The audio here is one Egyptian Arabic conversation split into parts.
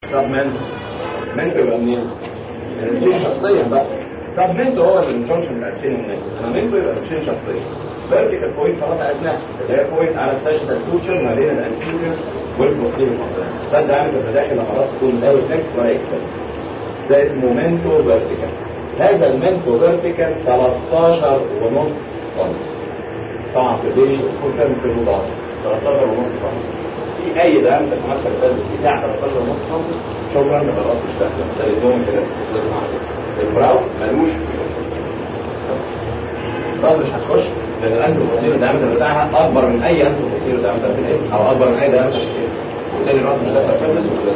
طب من من يبقى منين؟ الاثنين شخصيا بقى طب منتو هو اللي الجنكشن بتاع الاثنين والناس انا منتو يبقى الاثنين شخصيا فيرتيكال بوينت خلاص عرفناها اللي هي بوينت على الساشيتال فيوتشر ما بين الانتيريور والبوستيريور ده الدايمتر اللي داخل خلاص تكون لا ريفلكس ولا اكسل ده اسمه منتو فيرتيكال هذا المنتو فيرتيكال 13 ونص سم طبعا في البيبي يكون كام في المضاعف 13 ونص سم في اي دايمتر في مدخل الثلج في ساعه 13 ونص سم شكرا خلاص مش داخل ده اليوم كده البراو ملوش الراس مش هتخش لان الانتو بوستيريور الدايمتر بتاعها اكبر من اي انتو بوستيريور دايمتر في الاسم او اكبر من اي دايمتر في الاسم وبالتالي الراس مش داخل فيرنس وكده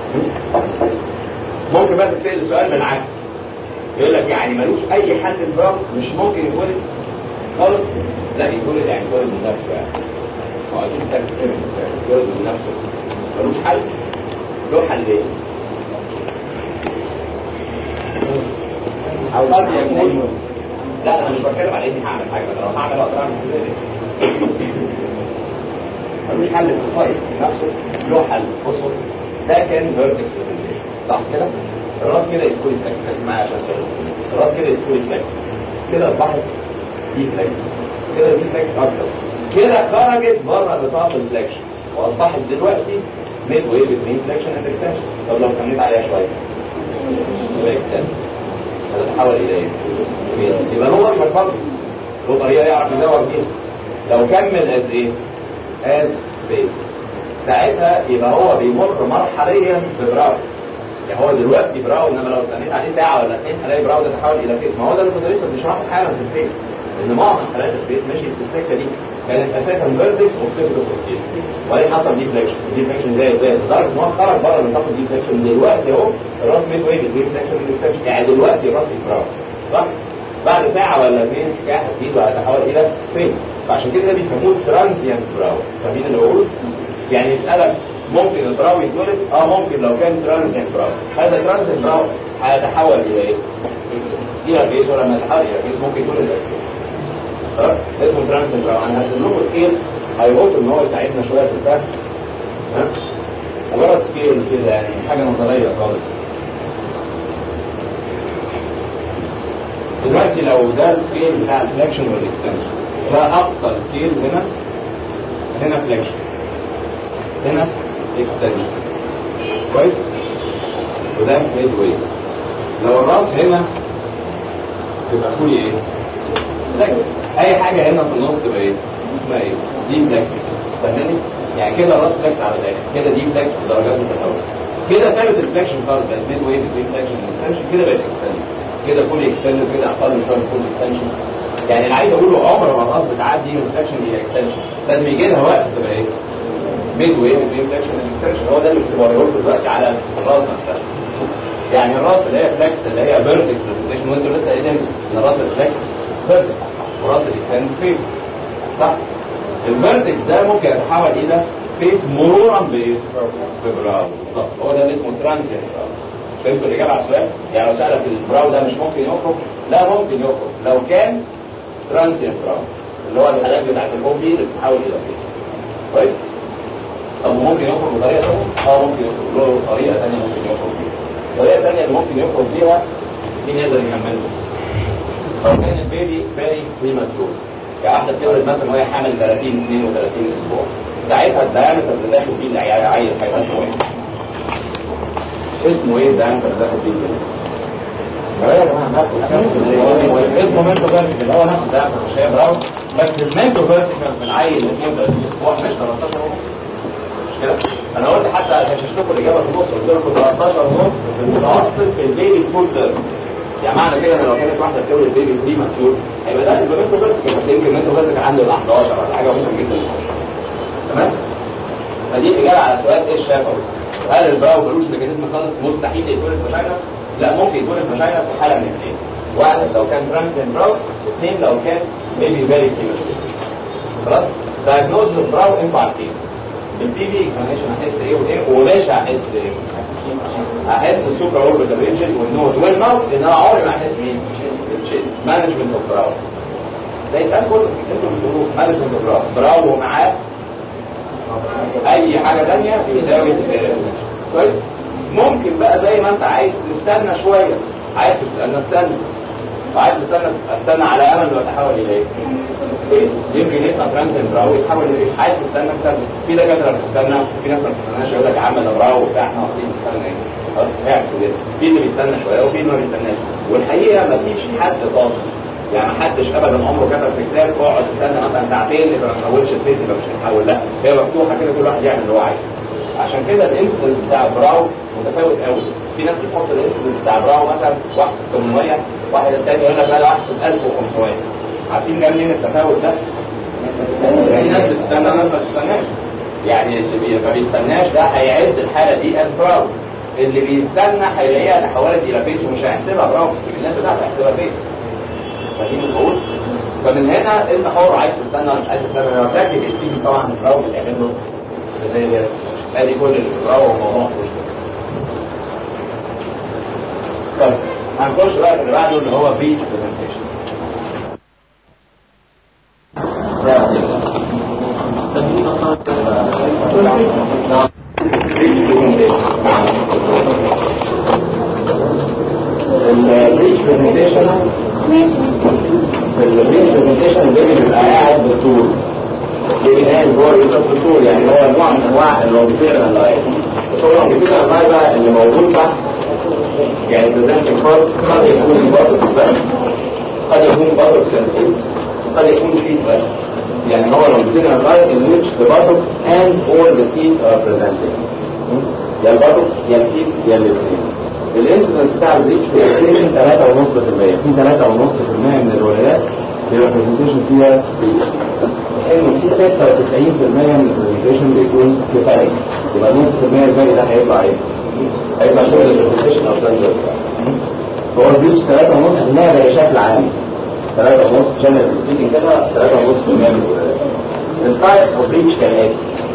ممكن بقى تسال السؤال بالعكس يقول لك يعني ملوش اي حل البراو مش ممكن يتولد خالص لا يتولد يعني يتولد من نفسه يعني هو اكيد ده يتولد من نفسه ملوش حل له حلين او قد يكون لا انا مش بتكلم على اني هعمل حاجه لو هعمل اقدر اعمل كده ملوش حل الطيب نفسه له حل بصوا ده كان فيرتكس صح كده الراس كده يسكولي فلاكس معايا عشان الراس كده يسكولي فلاكس كده اصبحت دي فلاكس كده دي فلاكس اكتر كده خرجت بره نطاق الفلاكشن واصبحت دلوقتي ميد واي بين فلاكشن اند اكستنشن طب لو كملت عليها شويه يبقى اكستنشن هتتحول الى ايه؟ يبقى هو مش فرق له طريقه يعرف يدور بيها لو كمل از ايه؟ از بيس ساعتها يبقى هو بيمر مرحليا ببراو يعني هو دلوقتي براو انما لو استنيت عليه ساعه ولا اثنين هلاقي براو ده تحول الى فيس ما هو ده اللي كنت لسه بنشرحه حالا في الفيس ان معظم حالات الفيس ماشي في السكه دي كانت اساسا فيرتكس وسيرفيس بروستيت وبعدين حصل ديفليكشن ديفليكشن زي زي لدرجه ان هو خرج بره من طاقه ديفليكشن دلوقتي اهو الراس ميد ويف ديفليكشن ديفليكشن يعني دلوقتي الراس براو صح بعد ساعه ولا اثنين الحكايه هتزيد وهتتحول الى فيس فعشان كده بيسموه ترانزيانت براو فاهمين اللي بقوله؟ يعني يسالك ممكن البراو يتولد اه ممكن لو كان ترانزيانت براو هذا ترانزيانت براو هيتحول الى ايه؟ الى فيس ولما يتحول الى فيس ممكن يتولد الاسكيل خلاص اسمه ترانزيانت براو انا هرسم لكم سكيل هيهوب ان هو يساعدنا شويه في الفهم ها مجرد سكيل كده يعني حاجه نظريه خالص دلوقتي لو ده السكيل بتاع الفليكشن والاكستنشن ده اقصى سكيل هنا هنا فليكشن هنا اكستنشن كويس وده ميد ويت لو الراس هنا تبقى فولي ايه فليكشن اي حاجه هنا في النص تبقى ايه اسمها ايه دي فليكشن فاهماني يعني كده الراس فليكس على الاخر كده دي فليكس بدرجات متفاوته كده ثابت الفليكشن خالص بقت ميد ويت بين فليكشن واكستنشن كده بقت اكستنشن كده فولي اكستنشن كده اقل شويه من فولي اكستنشن يعني اللي عايز اقوله عمر ما الراس بتعدي من فليكشن الى اكستنشن لازم يجي لها وقت تبقى ايه ميد واي بين فليكشن اكستنشن هو ده اللي كنت بوريه لكم دلوقتي على الراس نفسها يعني الراس اللي هي فليكس اللي هي فيرتكس برزنتيشن وانتوا لسه قايلين ان الراس الفليكس فيرتكس وراس الاكستنشن فيس صح الفيرتكس ده ممكن يتحول الى فيس مرورا بايه؟ ببراو بالظبط هو ده اللي اسمه ترانزيت فهمتوا الاجابه على السؤال؟ يعني لو سالك البراو ده مش ممكن يخرج؟ لا ممكن يخرج لو كان ترانزيت براو اللي هو الحالات بتاعت الهوم دي اللي بتتحول الى فيس كويس؟ طب ممكن يخرج بطريقه ثانيه؟ اه ممكن يخرج له طريقه ثانيه ممكن يخرج بيها. الطريقه الثانيه اللي ممكن يخرج بيها مين يقدر يكمله؟ لو كان البيبي فيري بريماتور يعني واحده بتولد مثلا وهي حامل 30 32 اسبوع ساعتها الدايمتر اللي داخل فيه العيل هيبقى اسمه ايه؟ اسمه ايه الدايمتر اللي داخل فيه اسمه منتو فيرتيكال هو نفس الدايمتر مش هي براون بس المنتو فيرتيكال في العيل 32 اسبوع مش 13 ونص مش كده؟ انا قلت حتى هشش لكم الاجابه في النص قلت لكم 13 ونص في المتوسط في البيبي فول تيرم يعني معنى كده ان لو كانت واحده بتولد بيبي بري ماتيور هيبقى ده يبقى منتو فيرتيكال بس يمكن منتو فيرتيكال عنده ال 11 ولا حاجه ممكن جدا تمام؟ فدي الاجابه على سؤال ايه الشفوي هل البراو ملوش ميكانيزم خالص مستحيل يتولد فشاينا؟ لا ممكن يتولد فشاينا في حاله من اثنين واحد لو كان ترانسين براو اثنين لو كان بيبي فيري كيمستري خلاص دايجنوز البراو انتوا عارفين البي بي اكزاميشن هحس ايه وايه ومش هحس ايه هحس السوبر اوربيتال رينجز والنوت والموت لان انا عمري ما هحس مين مانجمنت اوف براو ده يتقال كله انتوا بتقولوا مانجمنت اوف براو براو ومعاه اي حاجه ثانيه يساوي كويس ممكن بقى زي ما انت عايز تستنى شويه عايز تستنى استنى وعايز تستنى استنى على امل انه يتحول الى ايه؟ يمكن يطلع ترانزنت براو يتحول الى ايه؟ عايز تستنى استنى في دكاتره بتستنى في ناس ما بتستناش يقول لك عمل براو وبتاع احنا واقفين نستنى ايه؟ خلاص اعمل كده في اللي بيستنى شويه وفي اللي ما بيستناش والحقيقه ما فيش حد طاقه يعني ما حدش ابدا عمره كتب في كتاب اقعد استنى مثلا ساعتين اذا ما تحولش الفيس يبقى مش هيتحول لا هي مفتوحه كده كل واحد يعمل اللي هو عايزه عشان كده الانسيدنس بتاع براو متفاوت قوي في ناس بتحط الانسيدنس بتاع براو مثلا واحد في 800 واحد الثاني يقول لك لا واحد في 1500 عارفين جاي منين التفاوت ده؟ في ناس بتستنى ناس ما بتستناش يعني اللي بي- ما بيستناش ده هيعد الحاله دي از براو اللي بيستنى هيلاقيها تحولت الى فيس ومش هيحسبها براو في السجلات بتاعته هيحسبها فيس فاهمين الخروج؟ فمن هنا انت حر عايز تستنى ولا مش عايز تستنى انا متاكد التيم طبعا براو بتعمل له زي ده ادي كل البراو والموضوع طيب هنخش بقى في اللي بعده اللي هو بريتش برزنتيشن البريتش برزنتيشن في البريتش برزنتيشن ده بيبقى قاعد بالطول لكن قاعد هو يوصف بالطول يعني هو نوع من انواع الروبيتيرن اللايف بس هو الروبيتيرن اللايف بقى اللي موجود تحت يعني برزنتنج فار قد يكون برضه بس قد يكون برضه سنسيت قد يكون فيت بس يعني هو الروبيتيرن اللايف in which the buttocks and all the teeth are presented يا البطوكس يا الفيت يا الاثنين الانسيدنس بتاع البريتش برزنتيشن 3.5% في 3.5% من الولايات بيبقى برزنتيشن فيها بريتش انه في 96% من البرزنتيشن بيكون كفايه يبقى نص في المية الباقي ده هيطلع ايه؟ هيبقى شغل البرزنتيشن او شغل هو البريتش 3.5% ده بشكل عام 3.5 جنرال سبيكينج كده 3.5% من الولايات التايبس اوف بريتش كالاتي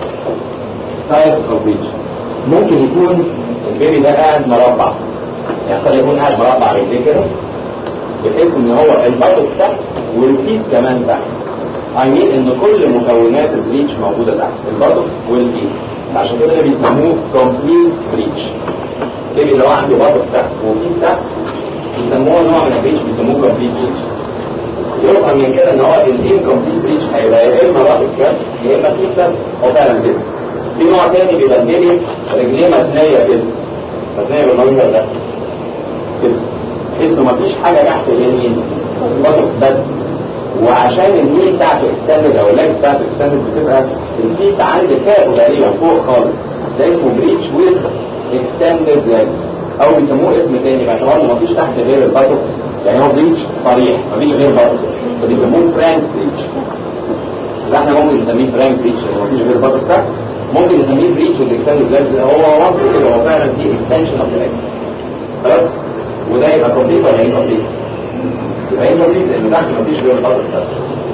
تايبس اوف بريتش ممكن يكون البيبي ده قاعد مربع يعني قد يكون قاعد مربع رجليه كده بحيث ان هو البطن تحت والفيت كمان تحت I mean ان كل مكونات البريتش موجودة تحت البطن والفيت عشان كده اللي بيسموه complete بريتش البيبي اللي هو عنده بطن تحت وفيت تحت بيسموه نوع من البريتش بيسموه complete بريتش يفهم من كده ان هو الانكمبليت بريتش هيبقى يا اما بطن بس يا اما فيت بس هو فعلا كده في نوع تاني بيبقى البيبي رجليه مثنية كده مثنية بالمنظر ده كده بحيث انه مفيش حاجة تحت اليمين بطرس بس وعشان النيل بتاعته اكستندد او اللاج بتاعته اكستندد بتبقى الفيت عند كابه تقريبا فوق خالص ده اسمه بريتش ويز اكستندد لاجز او بيسموه اسم تاني باعتبار انه مفيش تحت غير الباتوكس يعني هو بريتش صريح مفيش غير باتوكس فبيسموه فرانك بريتش لا احنا ممكن نسميه فرانك بريتش لو مفيش غير باتوكس تحت ممكن نسميه بريتش والاكستندد لاجز هو وصف كده هو فعلا في اكستنشن اوف لاجز خلاص وده يبقى كومبليت ولا انكومبليت؟ يبقى انكومبليت لان تحت مفيش غير الباتوكس بس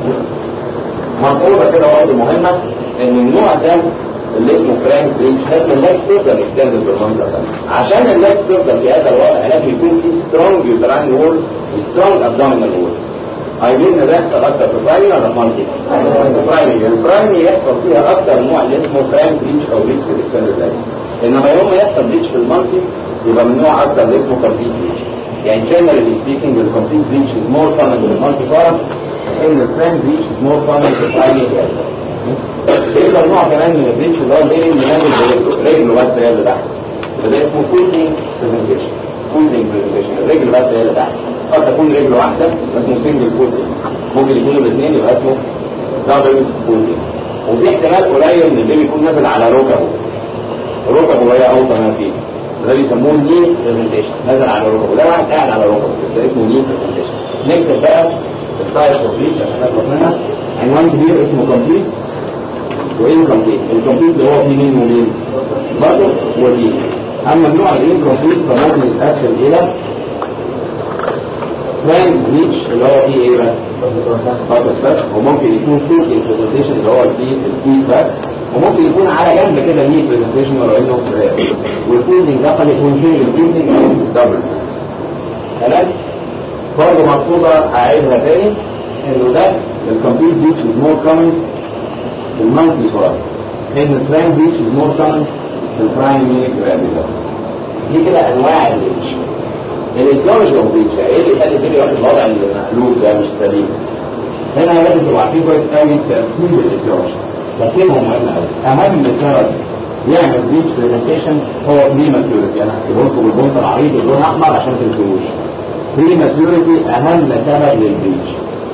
ملحوظه كده برضه مهمه ان النوع ده اللي اسمه فرانك بريتش لازم اللاكس تفضل اكستندد بالمنظر ده عشان اللاكس تفضل في هذا الوضع لازم يكون في سترونج يوتراين وول وسترونج ابدومينال وول عايزين ده يحصل اكتر في برايمري ولا في مالتي؟ البرايمري البرايمري يحصل فيها اكتر نوع اللي اسمه فرانك بريتش او بريتش اكستندد لاكس انما يوم ما يحصل بريتش في المالتي يبقى من نوع اكتر اللي اسمه كومبليت بريتش يعني generally speaking the complete breach is more common in the multiforum and the friend breach is more common in the primary area. يبقى نوع كمان من البريتش اللي هو الليلنج بنعمل رجله بس هي اللي تحت فده اسمه فولدنج برزنتيشن فولدنج برزنتيشن الرجل بس هي اللي تحت قد تكون رجل واحدة اسمه سنجل فولدنج ممكن يكونوا الاثنين يبقى اسمه دبل فولدنج وفي احتمال قليل ان البيبي يكون نازل على ركبه ركبه هي اوطى ما فيه ده بيسموه ني برزنتيشن نازل على ركبه ده واحد قاعد على ركبه ده اسمه ني برزنتيشن نكتب بقى التايب اوف بريتش عشان نخلص منها عنوان كبير اسمه كومبليت وانكمبليت الكومبليت اللي هو فيه مين ومين برضه وفيه اما النوع الانكمبليت فممكن يتقسم الى فان بريتش اللي هو فيه ايه بس بس بس وممكن يكون فوق البرزنتيشن اللي هو فيه الفيت بس وممكن يكون على جنب كده ليه برزنتيشن ولو انه والفولدنج ده قد يكون فيه الفولدنج او الدبل تمام برضه ملحوظه هعيدها تاني انه ده الكمبيوت بيتش از مور كومن في المانثلي فورم ان البرايم بيتش از مور كومن في البرايمري جرافيكال دي كده انواع الريتش الايديولوجي اوف ريتش ايه اللي يخلي الفيديو يروح الوضع المقلوب ده مش سليم هنا لازم تبقوا عارفين كويس قوي ترتيب الايديولوجي ترتيبهم مهم قوي اهم سبب يعمل ريتش برزنتيشن هو بريماتيوريتي انا هكتبه لكم بالبنط العريض اللون احمر عشان ما تنسوش بريماتيوريتي اهم سبب للريتش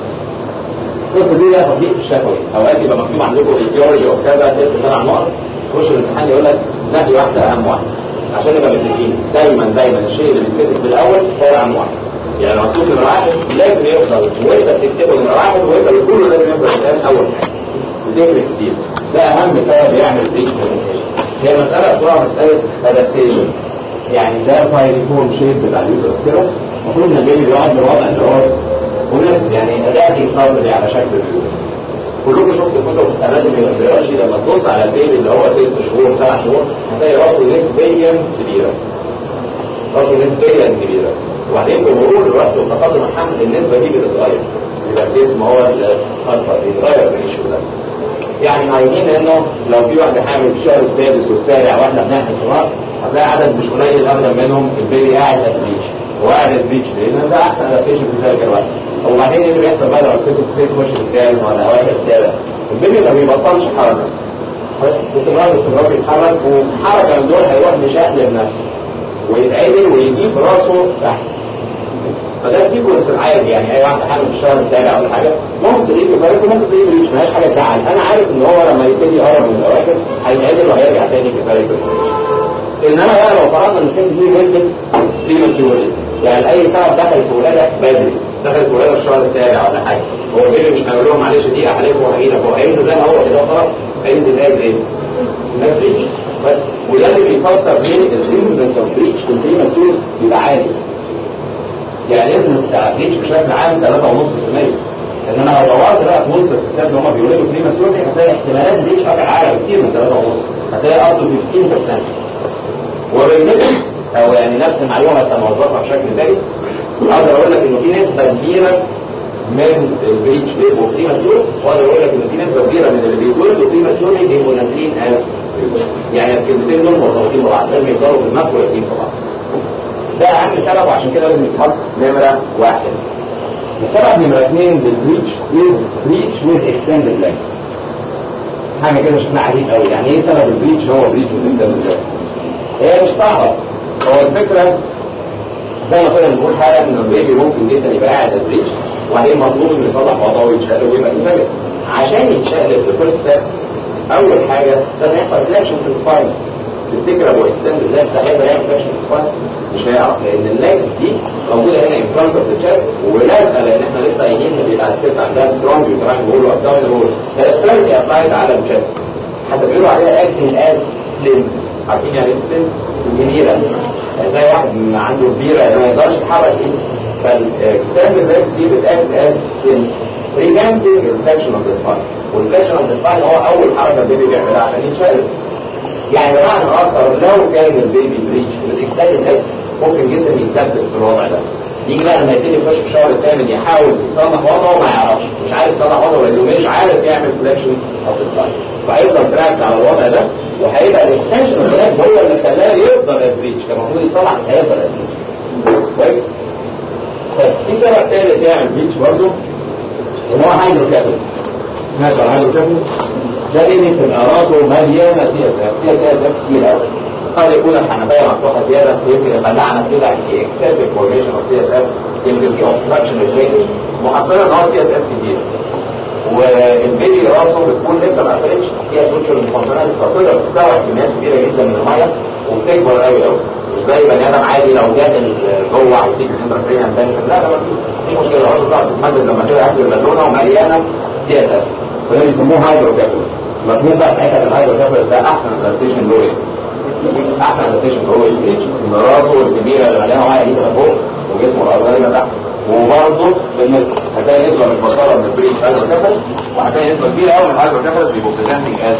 القصه دي لها تطبيق الشفوي اوقات يبقى مكتوب عندكم ايديولوجي او كذا ست سبع نقط تخش الامتحان يقول لك نادي واحده اهم واحده عشان نبقى متفقين دايما دايما الشيء اللي بيتكتب في الاول هو اهم واحد يعني مكتوب نمره واحد لازم يفضل وانت بتكتبه نمره واحد وانت بتقوله لازم يفضل الان اول حاجه بتفرق كتير ده اهم سبب يعمل ريتش برزنتيشن هي مساله اسمها مساله ادابتيشن يعني ده فايريفورم شيب بتاع اليوترس كده المفروض ان البيبي بيقعد بالوضع اللي هو مناسب يعني اداء يفضل على شكل اليوترس كلكم شفتوا كتب اناتومي والبيولوجي لما تبص على البيبي اللي هو ست شهور سبع شهور هتلاقي راسه نسبيا كبيره راسه نسبيا كبيره وبعدين بمرور الوقت وتقدم الحمل النسبه دي بتتغير يبقى الجسم هو الاكثر بيتغير بالشيء ده يعني عايزين انه لو في واحده حامل في الشهر السادس والسابع واحنا بنعمل صغار هتلاقي عدد مش قليل ابدا منهم البيبي قاعد اتريتش وقاعد اتريتش لان ده احسن ادابتيشن في ذلك الوقت وبعدين ايه اللي بيحصل بقى لو الست بتبتدي تخش في الثالث ولا اواخر السابع البيبي ما بيبطلش حركه باستمرار باستمرار بيتحرك وحركه من دول هيروح مشقلب نفسه ويتعدل ويجيب راسه تحت فده سيكونس العادي يعني اي واحد حامل في الشهر السابع ولا حاجه ممكن تلاقيه كفايه ممكن تلاقيه بريش مالهاش حاجه تزعل انا عارف ان هو لما يبتدي يقرب من الاواخر هيتعدل وهيرجع تاني كفايه انما بقى لو فرضنا ان الست دي ولدت بريماتيوري يعني اي سبب دخل في ولاده بدري دخل في ولاده الشهر السابع ولا حاجه هو البيبي مش هيقول لهم معلش دي احلف وهجيلك هو هينزل زي ما هو كده خلاص هينزل زي ايه؟ ما بريتش بس وده اللي بيفسر ليه الريمنس اوف بريتش في البريماتيورز بيبقى عالي يعني اسم بتاع بريتش بشكل عام 3.5% انما لو دورت بقى في وسط الستات اللي هم بيولدوا بريماتيورز هتلاقي احتمالات بريتش اكتر اعلى بكتير من 3.5 هتلاقي اب تو 15% وبالنسبه او يعني نفس المعلومه بس موظفها بشكل تاني اقدر اقول لك انه في نسبه كبيره من البريتش بيبقوا بريماتيور واقدر اقول لك ان في نسبه كبيره من اللي بيتولدوا بريماتيور بيبقوا نازلين از يعني الكلمتين دول مرتبطين ببعض لازم يفضلوا في المخ ويقين في بعض ده اهم سبب وعشان كده لازم يتحط نمره واحد السبب نمره اثنين للبريتش از بريتش ويز اكستندد لينث حاجه كده شكلها عجيب قوي يعني ايه سبب البريتش هو بريتش ويز اكستندد لينث هي مش صعبه هو الفكره زي ما كنا بنقول حالا ان البيبي ممكن جدا يبقى قاعد بريتش وبعدين مطلوب انه يصلح وضعه ويتشقلب ويبقى ينفجر عشان يتشقلب في فيرست ستيب اول حاجه لازم يحصل فلاكشن في السباين تفتكر ابو اكستند اللاكس ده هيقدر يعمل فلاكشن في السباين مش هيعرف لان اللاكس دي موجوده هنا ان فرونت اوف ذا تشست ولازقه لان احنا لسه قايلين ان بيبقى الست عندها سترونج وكمان بيقولوا ابدومينال وول فالسترونج ابلايد على التشست حتى بيقولوا عليها اكتنج از سليم عارفين يعني ايه سليم؟ كبيره زي واحد عنده كبيره ما يقدرش يتحرك ايده فالكتاب اللاكس دي بتاكت از سليم preventing infection of the spine والفلاكشن اوف السباين هو اول حركه البيبي بيعملها عشان يتشقلب يعني بمعنى اخر لو كان البيبي بريتش بالاكستند الاكس ممكن جدا يتثبت في الوضع ده يجي بقى لما يبتدي يخش في الشهر الثامن يحاول يصلح وضعه ما يعرفش مش عارف يصلح وضعه لانه مش عارف يعمل فلاكشن اوف السباين فهيفضل تراك على الوضع ده وهيبقى الاكستنشن اوف اللاكس هو اللي خلاه يفضل بريتش كان المفروض يصلح مش هيفضل بريتش كويس طيب في سبب ثالث يعمل بريتش برضه ان هو هايدروكابل ماشي على هايدروكابل ده ليه بتبقى راسه مليانه فيها سبب فيها سبب كتير قوي قد يكون الحنفيه مفتوحه زياده يمكن يبلعنا كده في اكسسيف فورميشن اوف سي اس اف يمكن في اوبستراكشن للجينز محصله ان هو سي اس اف كتير والبيبي راسه بتكون لسه ما قفلتش فيها سوشيال كونسونانت فتقدر تستوعب كميات كبيره جدا من الميه وبتكبر قوي قوي مش زي بني ادم عادي لو داخل جوه او تيجي انترفيرنس لا لا مفيش مشكله الارض بتاعته تتمدد لما كده اكل بالونه ومليانه سي اس اف وده بيسموه هايدروكابل مفهوم بقى ساعتها الهايدروكابل ده احسن ادابتيشن له احسن ادابتيشن هو البريتش ان راسه الكبيره اللي مليانه ميه دي تبقى فوق وجسمه الارض دي تحت وبرضه بالنسبه هتلاقي نسبه من البصره من البريتش هايدروكابل وهتلاقي نسبه كبيره قوي من الهايدروكابل بيبقوا بريزنتنج از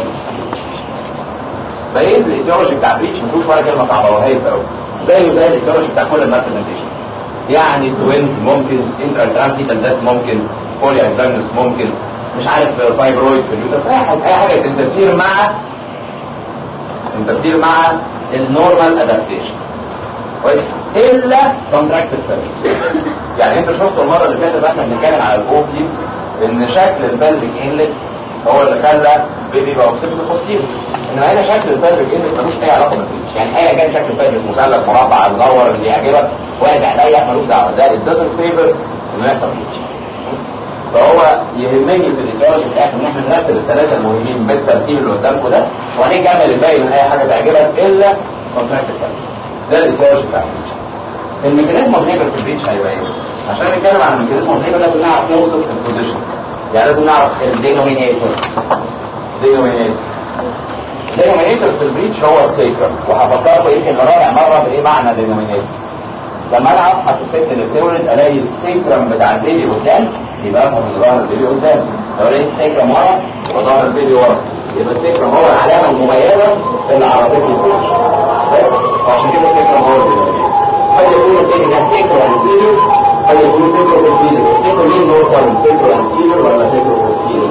فايه الايديولوجي بتاع بريتش ما فيهوش ولا كلمه صعبه وهي قوي زيه زي الايديولوجي بتاع كل الناس برزنتيشن يعني توينز ممكن انترا ترانسيتال ذات ممكن بولي انترنس ممكن مش عارف فايبرويد في اليوتر اي حاجه اي حاجه تنتفير مع تنتفير مع النورمال ادابتيشن كويس الا كونتراكتد سيرفيس يعني انت شفتوا المره اللي فاتت احنا بنتكلم على الاو دي ان شكل البلفيك انلت هو اللي خلى بيبي يبقى اوكسيبت بوستير انما هنا شكل البلفيك انلت ملوش اي علاقه بالفيش يعني ايا كان شكل البلفيك مثلث مربع مدور اللي يعجبك واسع ضيق ملوش دعوه ده الدوزنت فيفر انه يحصل فيش فهو يهمني في الايديولوجي في الاخر ان احنا نرتب الثلاثه المهمين بالترتيب اللي قدامكم ده وهنجمل الباقي من اي حاجه تعجبك الا كونتراكت ده الايديولوجي بتاع الميكانيزم اوف ليبر في البريتش هيبقى ايه؟ عشان نتكلم عن الميكانيزم اوف ليبر لازم نعرف نوصف البوزيشن يعني لازم نعرف الدينومينيتور دينومينيتور الدينومينيتور في البريتش هو السيكر وهفكركم يمكن لرابع مره بايه معنى دينومينيتور لما العب حساسيه التورد الاقي السيكرم بتاع البيبي قدام يبقى افهم ان ظهر البيبي قدام لو لقيت السيكرم ورا يبقى ظهر البيبي ورا يبقى السيكرم هو العلامه المميزه اللي عرفتني البريتش وعشان كده السيكرم هو الدينومينيتور قد يكون الثاني ده سيكرو انتيريور قد يكون سيكرو بوستيريور سيكرو مين هو كان سيكرو انتيريور ولا سيكرو بوستيريور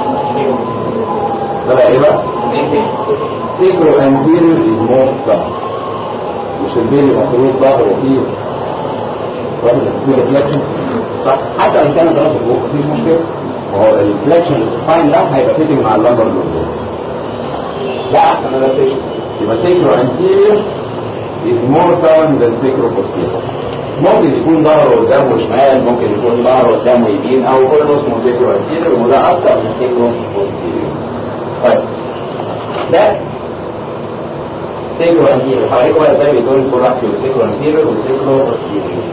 ده بقى ايه بقى سيكرو انتيريور از مور مش البيبي مفروض ظهره فيه واحد في ريفلكشن صح حتى لو كان ضرب فوق مفيش مشكله وهو الريفلكشن السباين ده هيبقى فيتنج مع اللمبر اللي قدام ده احسن ادابتيشن يبقى سيكرو انتيريور is more common than sacro-posterior. ممكن يكون ظهره قدام وشمال ممكن يكون ظهره قدام ويمين او كله اسمه سيكرو انتيريور وده اكتر من سيكرو بوستيريور. طيب ده سيكرو انتيريور حواليكم بقى ازاي بيكون كل واحد فيهم سيكرو انتيريور وسيكرو بوستيريور.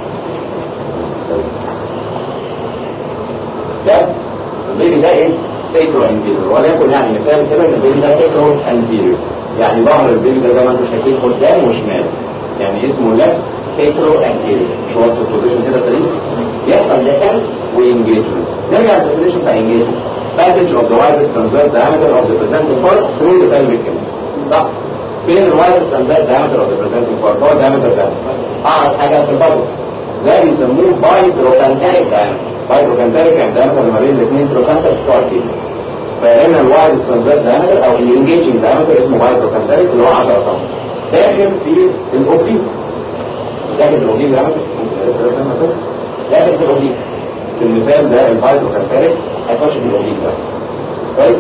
ده البيبي ده ايه سيكرو انتيريور وليكن يعني مثال كده ان البيبي ده سيكرو انتيريور يعني ظهر البيبي ده زي ما انتم شايفين قدام وشمال يعني اسمه لك سيكرو انتيريور مش هو البوزيشن كده سليم يحصل ديفنس وانجيجمنت نرجع للديفينيشن بتاع انجيجمنت passage of the widest transverse diameter of the presenting part through the pelvic canal صح فين الوايدست transverse diameter of the presenting part هو الدايمتر ده اعرض حاجه في البطن ده بيسموه بايدروكانتريك diameter بايدروكانتريك يعني diameter ما بين الاثنين تروكانتر بتوع الكيلو فهنا الوايد ستاندرد دايمتر او الانجيجنج دايمتر اسمه وايد بروكانتريك اللي هو 10 طن داخل في الاوبليك داخل في الاوبليك دايمتر داخل في الاوبليك في المثال ده الوايد بروكانتريك هيخش في الاوبليك ده طيب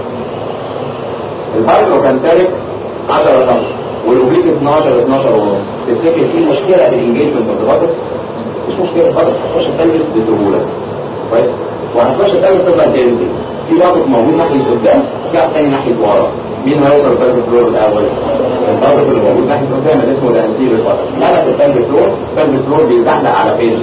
الوايد بروكانتريك 10 طن والاوبليك 12 12 ونص تفتكر في مشكله في الانجيجمنت اوف ذا مش مشكله خالص هتخش تلبس بسهوله كويس وهتخش تلبس تبقى تنزل في ضغط موجود ناحية قدام في واحد تاني ناحية ورا مين هيوصل البلد فلور الأول؟ الضغط اللي موجود ناحية قدام اللي اسمه الانتير الفضل لما البلد فلور البلد فلور بيزحلق على فين؟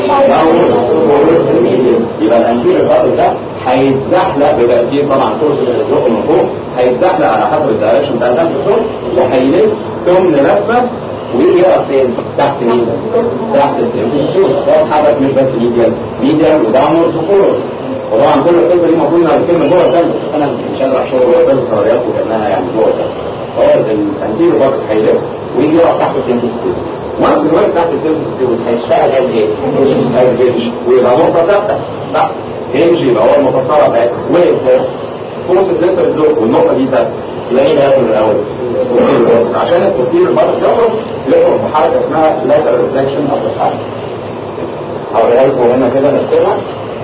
يبقى الانتير الفضل ده هيتزحلق بتأثير طبعا فرصة الزق من فوق هيتزحلق على حسب الدايركشن بتاع البلد فلور وهيلف ثمن لفة ويجي يقف فين؟ تحت مين؟ تحت السيرفيس ده اتحرك مش بس ميديال ميديال وداونورد وفورورد وطبعا كل القصه دي المفروض انها الكلمه جوه الدم انا مش قادر احشر جوه الدم سيناريوهات وكانها يعني جوه الدم فهو الانتيرو برضه هيلف ويجي يقف تحت السيمبل سبيس وانس الوقت تحت السيمبل سبيس هيشتغل قد ايه؟ هيفيش ويبقى نقطه ثابته صح يمشي يبقى هو المفصله بتاعته وقف فوق الليتر الزوج والنقطه دي ثابته يبقى ايه ده من الاول؟ عشان التفكير المرض يخرج يخرج بحركه اسمها lateral reflection of the spine هوريها لكم هنا كده نكتبها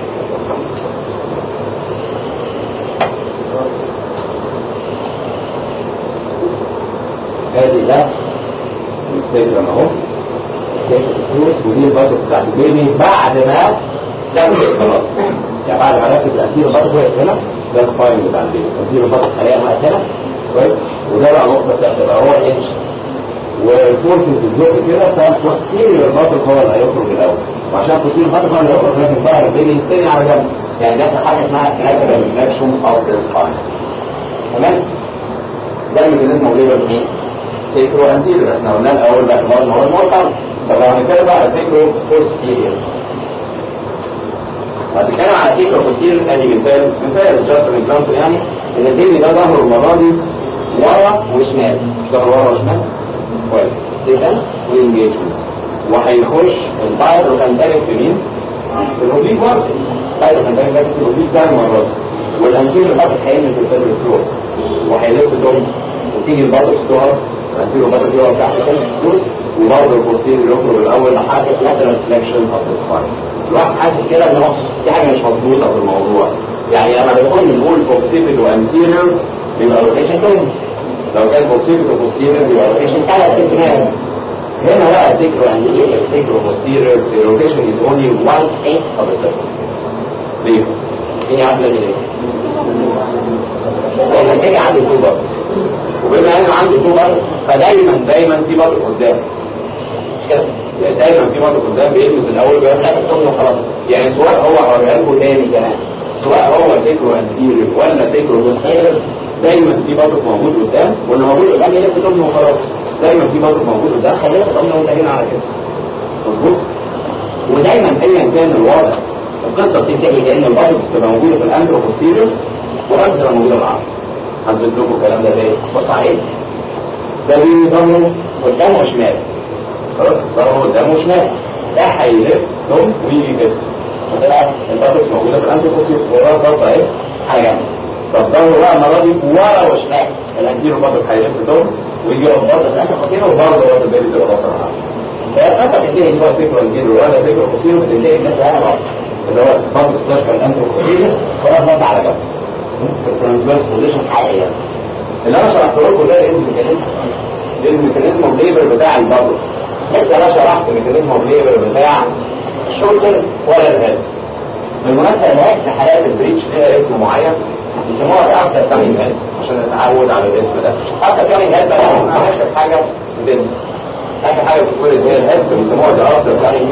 ادي ده الفكرة اهو ودي البطل بتاعت البيبي بعد ما لفت خلاص يعني بعد ما لفت الاسير البطل وقف هنا ده السباين بتاع البيبي الاسير البطل حاليا وقف هنا كويس وده بقى نقطة ثابتة بقى هو الاتش والفورس الزق كده فالتفكير البطل هو اللي هيخرج الاول وعشان التفكير البطل هو اللي هيخرج لازم ظهر البيبي الثاني على جنب يعني ده حاجة اسمها lateral reflection of the spine تمام ده الميكانيزم موجود في سيكرو انتيريور احنا قلنا الاول بقى المرض هو المورطل طب لو هنتكلم بقى على سيكرو بوستيريور هنتكلم على سيكرو بوستيريور ادي مثال مثال جاست اكزامبل يعني ان البيبي ده ظهره المره دي ورا وشمال ظهر ورا وشمال كويس ديفنس وانجيجمنت وهيخش الباير وكانتاريك في مين؟ في الاوبليك برضه الباير وكانتاريك ده في الاوبليك ده المره دي والانتيريور برضه هيلمس الفيبر فلور وهيلف دم وتيجي البطل تظهر الانتيريور برضه يقف تحت كده فلوس وبرضه البوستيريور يخرج الاول لحد lateral flexion of the spine الواحد حاسس كده ان هو في حاجه مش مظبوطه في الموضوع يعني لما بنقول نقول بوكسيفيت وانتيريور بيبقى روتيشن تاني لو كان بوكسيفيت وبوستيريور بيبقى روتيشن ثلاث سنتيمتر هنا بقى ذكر انتيريور ذكر بوستيريور the rotation is only one eighth of a second ليه؟ مين يعرف ليه؟ لان النتيجه عنده تو بار وبما انه عنده تو بار فدايما دايما في بار قدام مش كده؟ يعني دايما في بار قدام بيلمس الاول بيقول لك الثمن وخلاص يعني سواء هو هوريها لكم تاني كمان سواء هو ذكر انتيريور ولا ذكر بوستيريور دايما في بار موجود قدام واللي موجود قدام يلف ثمن وخلاص دايما في بار موجود قدام خلينا ثمن وانتهينا على كده مظبوط ودايما ايا كان الوضع القصه بتنتهي لان البطن بتبقى موجوده في الاندرو بوستيريور والراس بتبقى موجوده في العصر هثبت لكم الكلام ده ليه؟ بص عليه ده بيضمه قدامه وشمال خلاص ضمه قدامه وشمال ده هيلف ثم ويجي كده فتبقى البطن موجوده في الاندرو بوستيريور والراس ضغطه ايه؟ على جنب طب ضمه بقى المره دي ورا وشمال الانتيرو بطن هيلف ثم ويجي يقف برضه في الاندرو بوستيريور وبرضه برضه البيبي تبقى باصه على فالقصه بتنتهي اللي هو فكره الجيل ولا فكره قصيره بتنتهي الناس انا بقى اللي هو فرض سلاش كان انت قصيره خلاص نط على جنب في الترانسفيرس بوزيشن حقيقيه اللي انا شرحت لكم ده ايه الميكانيزم ده الميكانيزم اوف ليبر بتاع البابلز لسه انا شرحت الميكانيزم اوف ليبر بتاع الشولدر ولا الهيد بالمناسبه الهيد في حالات البريتش ليها اسم معين يسموها اكتر كامينج هيد عشان نتعود على الاسم ده اكتر كامينج هيد بقى ما عملش حاجه دنس اخر حاجه بتقول هي الهيد بيسموها ده اكتر كامينج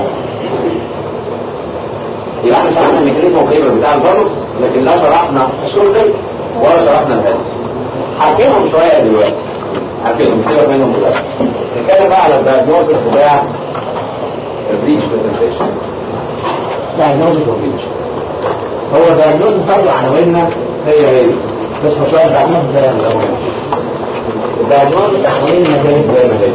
يبقى احنا شرحنا الميكانيزم والقيمه بتاع البارلوكس لكن لا شرحنا الشولدر ولا شرحنا الهيد حاكينهم شويه دلوقتي حاكينهم كده منهم دلوقتي نتكلم بقى على الدايجنوستس بتاع البريتش برزنتيشن دايجنوستس وبريتش هو دايجنوستس برضه عناويننا هي هي بس شويه دايجنوستس زي ما الدايجنوستس عناويننا زي زي ما هي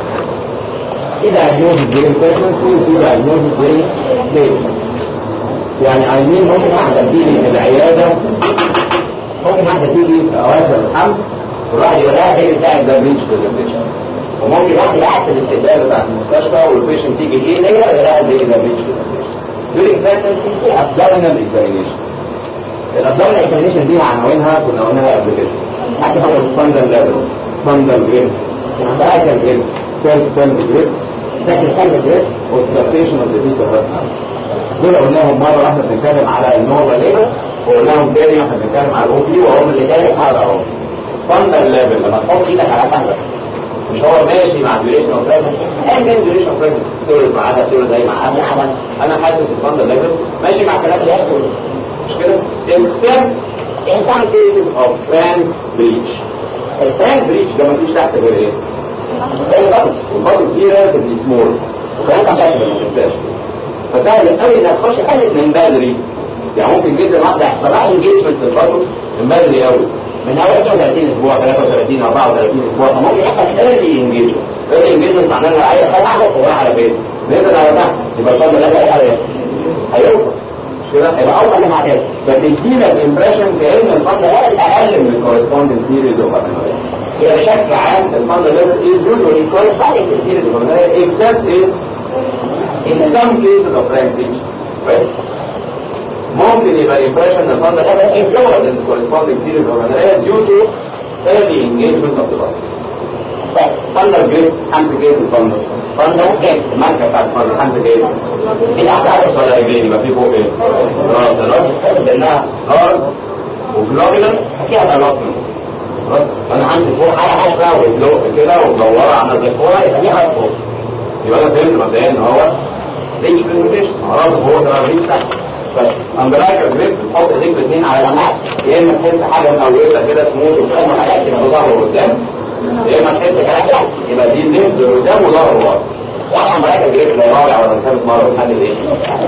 في دايجنوستس during pregnancy وفي دايجنوستس during labor يعني عايزين ممكن واحدة تيجي في العيادة ممكن واحدة تيجي في أواخر الحمل والواحد يقول لها هي بتاعت ده بريتش برزنتيشن وممكن واحد قاعد في الاستقبال بتاع المستشفى والبيشنت تيجي ايه ليا يقول لها دي ده بريتش برزنتيشن during pregnancy في abdominal examination الابدومينال examination دي عناوينها كنا قلناها قبل كده حتى هو الفندل ليفل فندل جريب سايكل جريب سيلف سيلف جريب سايكل سيلف جريب والسبتيشن اوف ذا فيتال دول قلناهم مرة واحدة بنتكلم على النورمال ليبر وقلناهم تاني واحنا بنتكلم على الاو بي وهم اللي تاني هذا اهو فندل ليفل لما تحط ايدك على فندل مش هو ماشي مع ديوريشن اوف بريجنسي ايا كان ديوريشن اوف بريجنسي تولد مع ده تولد زي مع ده عمل انا حاسس الفندل ليفل ماشي مع كلام اللي هيحصل مش كده؟ except in some cases of frank breach الفرانك بريتش ده مفيش تحت غير ايه؟ البطن والبطن دي ريلاتيفلي سمول وكمان تحت ما تنساش فسهل قوي انك تخش خالص من بدري يعني ممكن جدا واحده يحصل لها انجيجمنت في البطن من بدري قوي من اول 33 اسبوع 33 34 اسبوع فممكن يحصل ايرلي انجيجمنت ايرلي انجيجمنت معناه ان العيل خلاص وراح على بيته نزل على تحت يبقى الفضل ده ايه هيوصل مش كده هيبقى اوصل مع كده فتدينا الامبريشن كان الفضل ده اقل من الكورسبوندنج بيريد اوف هي بشكل عام الفضل ده از يوجوالي كورسبوندنج بيريد اوف except in in some cases of pregnancy right ممكن يبقى impression الفضل ده is lower than the corresponding period of amenorrhea due to early engagement of the body فندر جيد خمس جيد الفندر فندر جيد الماركة بتاعت الفندر خمس جيد في واحدة عدد ولا رجلين يبقى في فوق ايه؟ راس الراس تحب انها هارد وجلوبيلر فيها ضغط خلاص انا عندي فوق حاجة حاجة وبلو كده ومدورة عاملة زي فوق يبقى دي هارد فوق يبقى انا فهمت مبدئيا ان هو زي بريموتيشن راسه فوق تبقى بريش تحت فاندرايك جريب تحط ايديك الاثنين على لمعات يا اما تحس حاجه مقوله كده سموث وتخدم حاجات كده ظهره قدام يا اما تحس كده يبقى دي لينز قدام وظهره ورا واحد اندرايك جريب لو رابع ولا خامس مره بتعمل ايه؟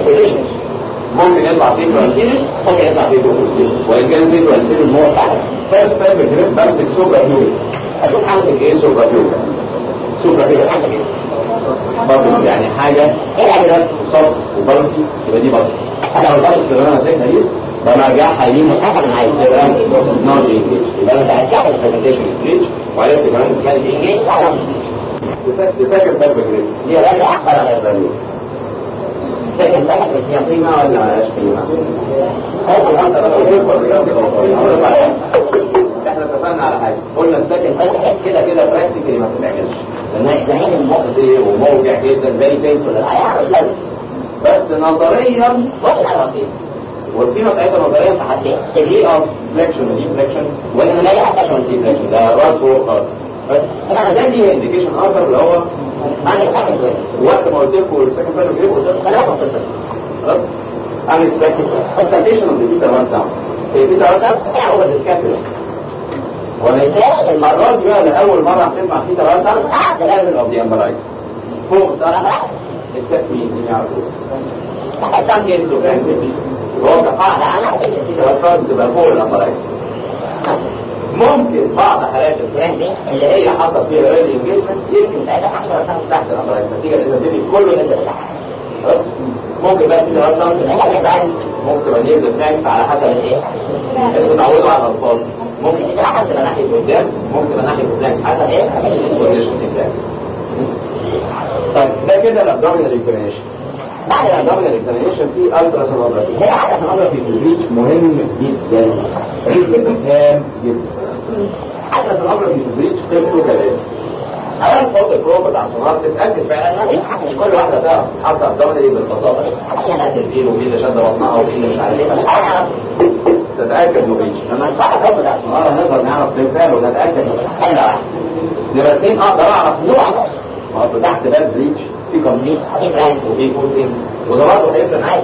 ممكن يطلع سيكو انتيريس ممكن يطلع سيكو وان كان سيكو انتيريس هو تحت فاست فاهم جريب بمسك سوبر هيوري اشوف همسك ايه سوبر هيوري سوبر هيوري حاجه كده برضه يعني حاجة ايه حاجة صوت وبرضه يبقى دي برضه حاجة لو البرضه اللي انا ماسكها دي بمرجعها يمين وحاجة من عايز تبقى نوت انجليش يبقى انا رجعت البرزنتيشن انجليش وعرفت كمان كانت انجليش تسكن باب جريد دي غير أحقر غير ضروري سكن تحت هي قيمة ولا مالهاش قيمة؟ احنا اتفقنا على حاجه قلنا السكن كده كده براكتيكلي ما بتتعملش لانها جهاز مؤذي وموجع جدا زي بينسون بس نظريا واحد على وقتين والقيمه بتاعتها نظريا فحدين دي اوف فليكشن ودي فليكشن ولا ما لا حتى دي فليكشن ده راس فوق خالص بس انا ده دي انديكيشن اخر اللي هو أنا أتحدث وقت ما قلت لكم السكن فالو جريب قلت لكم ثلاثة قصص خلاص unexpected consultation of the beta 1 sound البيتا 1 sound هو الديسكابيلا وليس المرات دي بقى لأول مرة هتسمع فيتا 1 sound the level of the ambulance فوق الصراحة except me اللي يعرفوه some cases of anxiety هو كقاعدة أنا البيتا 1 sound تبقى فوق الامبلايز ممكن بعض حالات الفرنسي اللي هي حصل فيها early engagement يمكن ساعتها تحصل sound تحت الامبلايز نتيجة لأن كله نزل تحت ممكن بقى في دراسة ممكن تبقى نيزل فلاكس على حسب الايه؟ انتوا تعودوا على الألفاظ ممكن تبقى حسب ناحية قدام ممكن تبقى ناحية فلاكس حسب ايه؟ البوزيشن اكزاكت طيب ده كده الابدومينال اكزامينيشن بعد الابدومينال اكزامينيشن في الترا سونوجرافي هي الترا سونوجرافي في الريتش مهم جدا جدا هام جدا الترا سونوجرافي في الريتش قيمته كذلك اولا فوق البروب بتاع السونار تتاكد فعلا ان مش كل واحده تعرف حصل ابدومينال بالبساطه عشان هتديله ومين اللي شد بطنها ومين اللي مش عارف ايه بس تتاكد انه ريتش لما نفتح البروب بتاع السونار هنقدر نعرف بالفعل ونتاكد انه حاجه واحده نبقى اثنين اقدر اعرف نوع ما هو تحت باب ريتش في كومبليت وفي بوتين وده برضه هيفرق معايا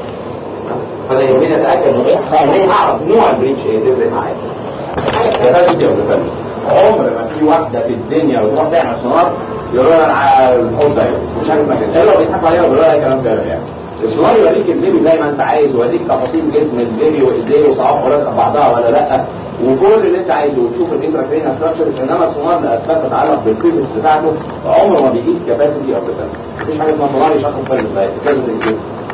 فانا يهمني اتاكد انه ريتش اعرف نوع البريتش ايه تفرق معايا ده ده فيديو ده عمر ما في واحده في الدنيا وتروح تعمل سونار يقولوا لها الحوض ده مش عارف مكان حلو بيضحكوا عليها ويقولوا لها كلام ده يعني السونار يوريك البيبي زي ما انت عايز ويوريك تفاصيل جسم البيبي وايديه وصوابعه راسها بعضها ولا لا وكل اللي انت عايزه وتشوف الانتراكرينا ستراكشر انما السونار لاسباب تتعلق بالفيزيكس بتاعته عمره ما بيقيس كاباسيتي اوف ذا مفيش حاجه اسمها سونار يشخص فرق اللايت لازم الجسم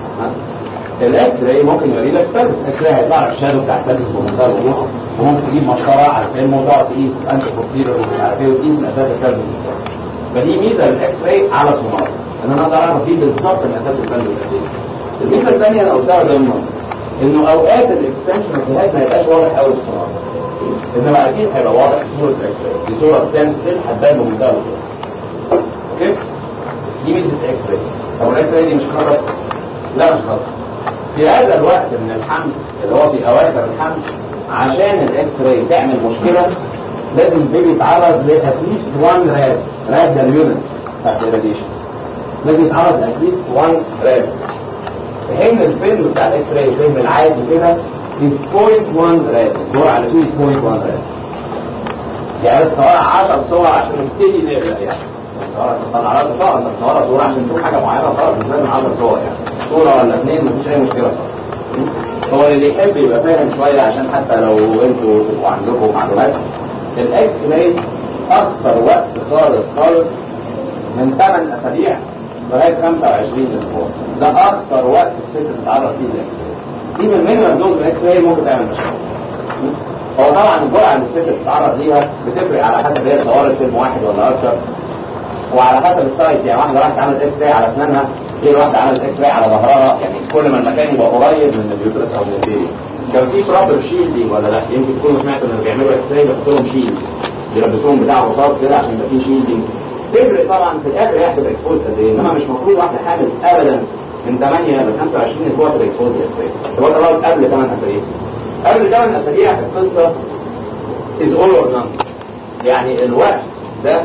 الاكس راي ممكن يوري لك فارس اكس راي هيطلع لك الشادو بتاع الفارس بمنتهى الوضوح وممكن تجيب مسطره على الفيلم وتقعد تقيس انت بروفيلر ومش عارف ايه وتقيس مسافه الفارس فدي ميزه للاكس راي على سونار ان انا اقدر اعرف فيه بالظبط مسافه الفارس قد ايه الميزه الثانيه انا قلتها ضمن انه اوقات الاكستنشن الجهاز ما يبقاش واضح قوي السونار انما اكيد هيبقى واضح في صوره الاكس راي دي صوره ستانسل هتبان بمنتهى الوضوح اوكي دي ميزه الاكس راي طب الاكس راي دي مش خطر لا مش خطر في هذا الوقت من الحمل اللي هو في اواخر الحمل عشان الاكس راي تعمل مشكله لازم البيبي يتعرض لاتليست 1 راد راد ده اليونت بتاعت الراديشن لازم يتعرض لاتليست 1 راد في حين الفيلم بتاع الاكس راي الفيلم العادي كده is 0.1 راد الدور على 2 is 0.1 راد يعني بس صور 10 صور عشان نبتدي نقرا يعني صورة تطلع على صورة انت تصورها صورة عشان تشوف حاجة معينة خلاص مش لازم 10 صور يعني صورة ولا اثنين مفيش أي مشكلة خالص هو اللي يحب يبقى فاهم شوية عشان حتى لو انتوا تبقوا عندكم معلومات الاكس راي أكثر وقت خالص خالص من 8 أسابيع لغاية 25 أسبوع ده أكثر وقت الست تتعرض فيه للاكس راي دي من المينيمم دوز الاكس راي ممكن تعمل مشاكل هو طبعا الجرعة اللي الست بتتعرض ليها بتفرق على حسب هي صورت فيلم واحد ولا أكثر وعلى حسب السايت يعني واحده راحت عملت اكس راي على اسنانها غير واحده عملت اكس راي على ظهرها يعني كل ما المكان يبقى قريب من اليوترس او من البيبي كان في بروبر شيلدنج ولا لا يمكن تكونوا سمعتوا انهم بيعملوا اكس راي بيحطوا لهم شيلد يلبسوهم بتاع رصاص كده عشان يبقى في شيلدنج تفرق طبعا في الاخر هي هتبقى اكسبوز قد ايه انما مش المفروض واحده حامل ابدا من 8 ل 25 اسبوع تبقى اكسبوز لاكس راي هو طبعا قبل 8 اسابيع قبل 8 اسابيع القصه از اول اور نان يعني الوقت ده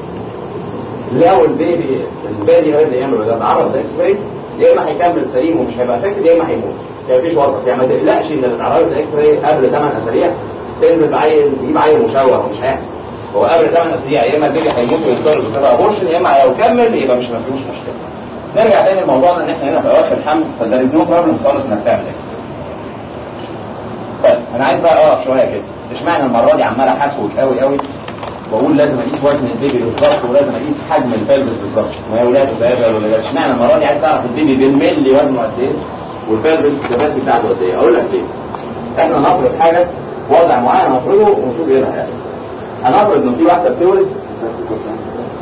لو البيبي البيبي هذا يعمل ده اتعرض لاكس راي يا اما هيكمل سليم ومش هيبقى افكت يا اما هيموت يعني مفيش وسط يعني ما تقلقش ان اللي اتعرض لاكس راي قبل 8 اسابيع تنزل بعيل تجيب عيل مشوه ومش هيحصل هو قبل 8 اسابيع يا اما البيبي هيموت ويضطر بسبب ابورشن يا اما لو كمل يبقى مش مفيهوش مشكله نرجع تاني لموضوعنا ان احنا هنا في اواخر الحمل فده نو بروبلم خالص انك تعمل اكس طيب انا عايز بقى اقف شويه كده اشمعنى المره دي عمال احسوك قوي قوي واقول لازم اقيس وزن البيبي بالظبط ولازم اقيس حجم البلبس بالظبط ما هي ولاده بقى ولا لا اشمعنى المره دي عايز تعرف البيبي بالملي وزنه قد ايه والبلبس الكباسيتي بتاعته قد ايه اقول لك ليه احنا نفرض حاجه وضع معين نفرضه ونشوف ايه اللي هيحصل هنفرض ان في واحده بتولد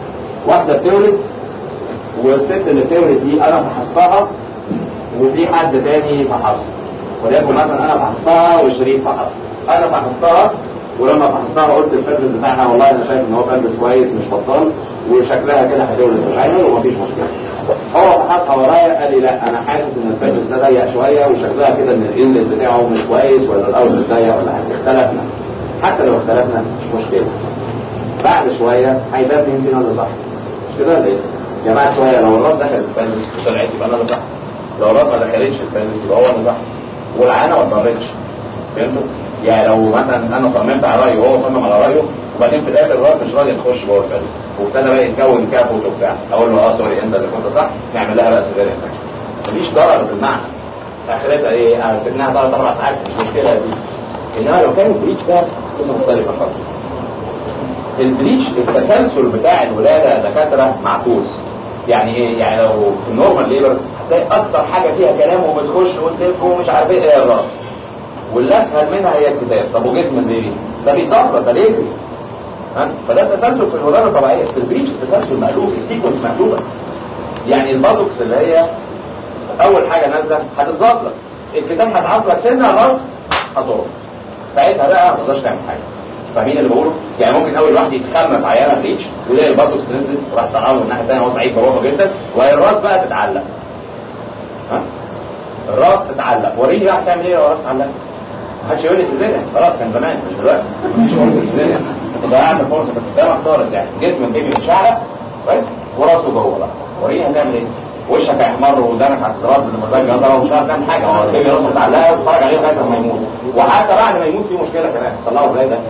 واحده بتولد والست اللي بتولد دي انا فحصتها وفي حد تاني فحصها وليكن مثلا انا فحصتها وشريف فحصها انا فحصتها ولما فحصتها قلت الفرد بتاعها والله انا شايف ان هو فرد كويس مش بطال وشكلها كده هتولد في العين ومفيش مشكله هو فحصها ورايا قال لي لا انا حاسس ان الفرد ده ضيق شويه وشكلها كده ان الانلت بتاعه مش كويس ولا الاول ضيق ولا حاجه اختلفنا حتى لو اختلفنا مش مشكله بعد شويه هيبان مين فينا اللي صح مش كده ولا ايه؟ يا جماعه شويه لو الراس دخلت الفانس طلعت يبقى انا اللي صح لو الراس ما دخلتش الفانس يبقى هو اللي صح والعانه ما اتضرتش فهمتوا؟ يعني لو مثلا انا صممت على رايه وهو صمم على رايه وبعدين في الاخر الراس مش راضي تخش جوه الفانس وابتدى بقى يتكون كابوت وبتاع اقول له اه سوري انت اللي كنت صح نعمل لها بقى سيزاريان مفيش ضرر بالمعنى اخرتها ايه؟ انا سيبناها ثلاث اربع ساعات مش مشكله دي انما لو كان البريتش ده قصه مختلفه خالص البليتش التسلسل بتاع الولاده دكاتره معكوس يعني ايه يعني لو في النورمال ليبر هتلاقي اكتر حاجه فيها كلام وبتخش وتلف ومش عارف ايه هي الراس واللي اسهل منها هي الكتاب طب وجسم البيبي ده بيتطفى ده بيجري ها فده التسلسل في الولاده الطبيعيه في البليتش التسلسل مقلوب السيكونس مقلوبه يعني الباتوكس اللي هي اول حاجه نازله هتتظبط الكتاب هتعصلك سنه الراس هتقف ساعتها بقى ما تقدرش تعمل حاجه فاهمين اللي بقوله؟ يعني ممكن اول واحد يتخمم في عيانه بريتش ويلاقي الباتوكس نزل وراح طلعه من الناحيه الثانيه هو سعيد بروحه جدا والراس بقى تتعلق. ها؟ الراس تتعلق وريني بقى هتعمل ايه لو الراس اتعلق؟ محدش يقول لي سيزيريان خلاص كان زمان مش دلوقتي مفيش فرصه سيزيريان انت ضيعت فرصه كنت قدامك طارت يعني جسم البيبي متشعلق كويس وراسه جوه بقى وريني هتعمل ايه؟ وشك هيحمر ودانك هتترد بالمزاج ده ومش عارف تعمل حاجه هو البيبي راسه متعلقه وتتفرج عليه لغايه ما يموت وحتى بعد ما يموت في مشكله كمان طلعوا ازاي ده؟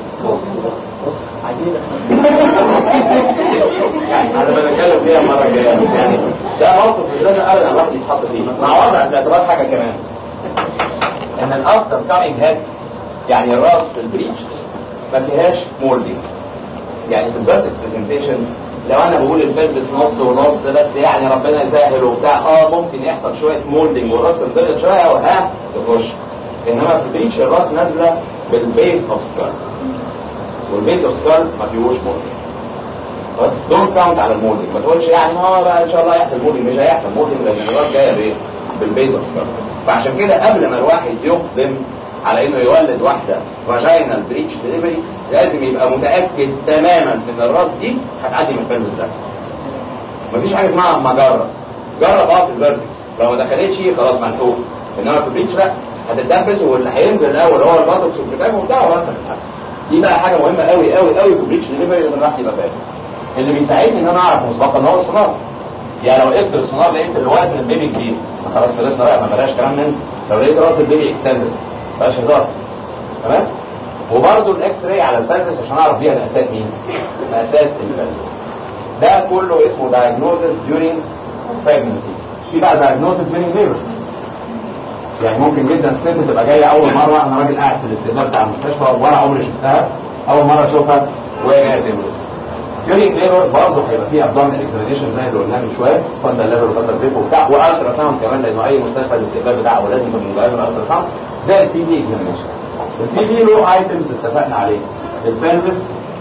يعني هذا بنتكلم فيها المره الجايه بس يعني ده موقف مش لازم ابدا الواحد يتحط فيه مع وضع الاعتبار حاجه كمان ان الافتر كامينج هيد يعني الراس في البريتش ما فيهاش مولدنج يعني في البيرتكس برزنتيشن لو انا بقول الفلبس نص ونص بس يعني ربنا يسهل وبتاع اه ممكن يحصل شويه مولدنج والراس تنضغط شويه وها تخش انما في البريتش الراس نازله بالبيس اوف سكال والبيس اوف سكال ما فيهوش مولدنج بس دونت كاونت على المولدنج ما تقولش يعني ما بقى ان شاء الله يحصل مولدنج مش هيحصل مولدنج لان الراس جايه بايه؟ بالبيس اوف سكال فعشان كده قبل ما الواحد يقدم على انه يولد واحده فاجينال بريتش ديليفري لازم يبقى متاكد تماما ان الراس دي هتعدي من الفيلم ده مفيش حاجه اسمها مجره جرب اه في الفيرتكس لو ما دخلتش خلاص ملحوق انما في البريتش لا هتتنفس واللي هينزل الاول هو الباتوكس والكتاب وبتاع وراسك دي بقى حاجه مهمه قوي قوي قوي في البريتش ديليفري لازم الواحد يبقى فاهم اللي بيساعدني ان انا اعرف مسبقا ان هو السونار يعني لو وقفت السونار لقيت الوقت من البيبي كبير خلاص خلصنا بقى ما بلاش كلام من لو لقيت راس البيبي اكستندد بلاش هزار تمام وبرضه الاكس راي على الفلس عشان اعرف بيها مقاسات مين مقاسات الفلس ده كله اسمه diagnosis during pregnancy في بقى diagnosis during labor يعني ممكن جدا الست تبقى جايه اول مره انا راجل قاعد في الاستقبال بتاع المستشفى ولا عمري شفتها اول مره اشوفها وهي جايه تولد during labor برضه هيبقى فيه abdominal examination زي اللي قلناه من شويه فاندا ليفر وفاندا بريك وبتاع والترا ساوند كمان لانه اي مستشفى الاستقبال بتاعه لازم يكون مجرد الترا ساوند زي البي دي اكزامينشن البي دي له ايتمز اتفقنا عليه البلفس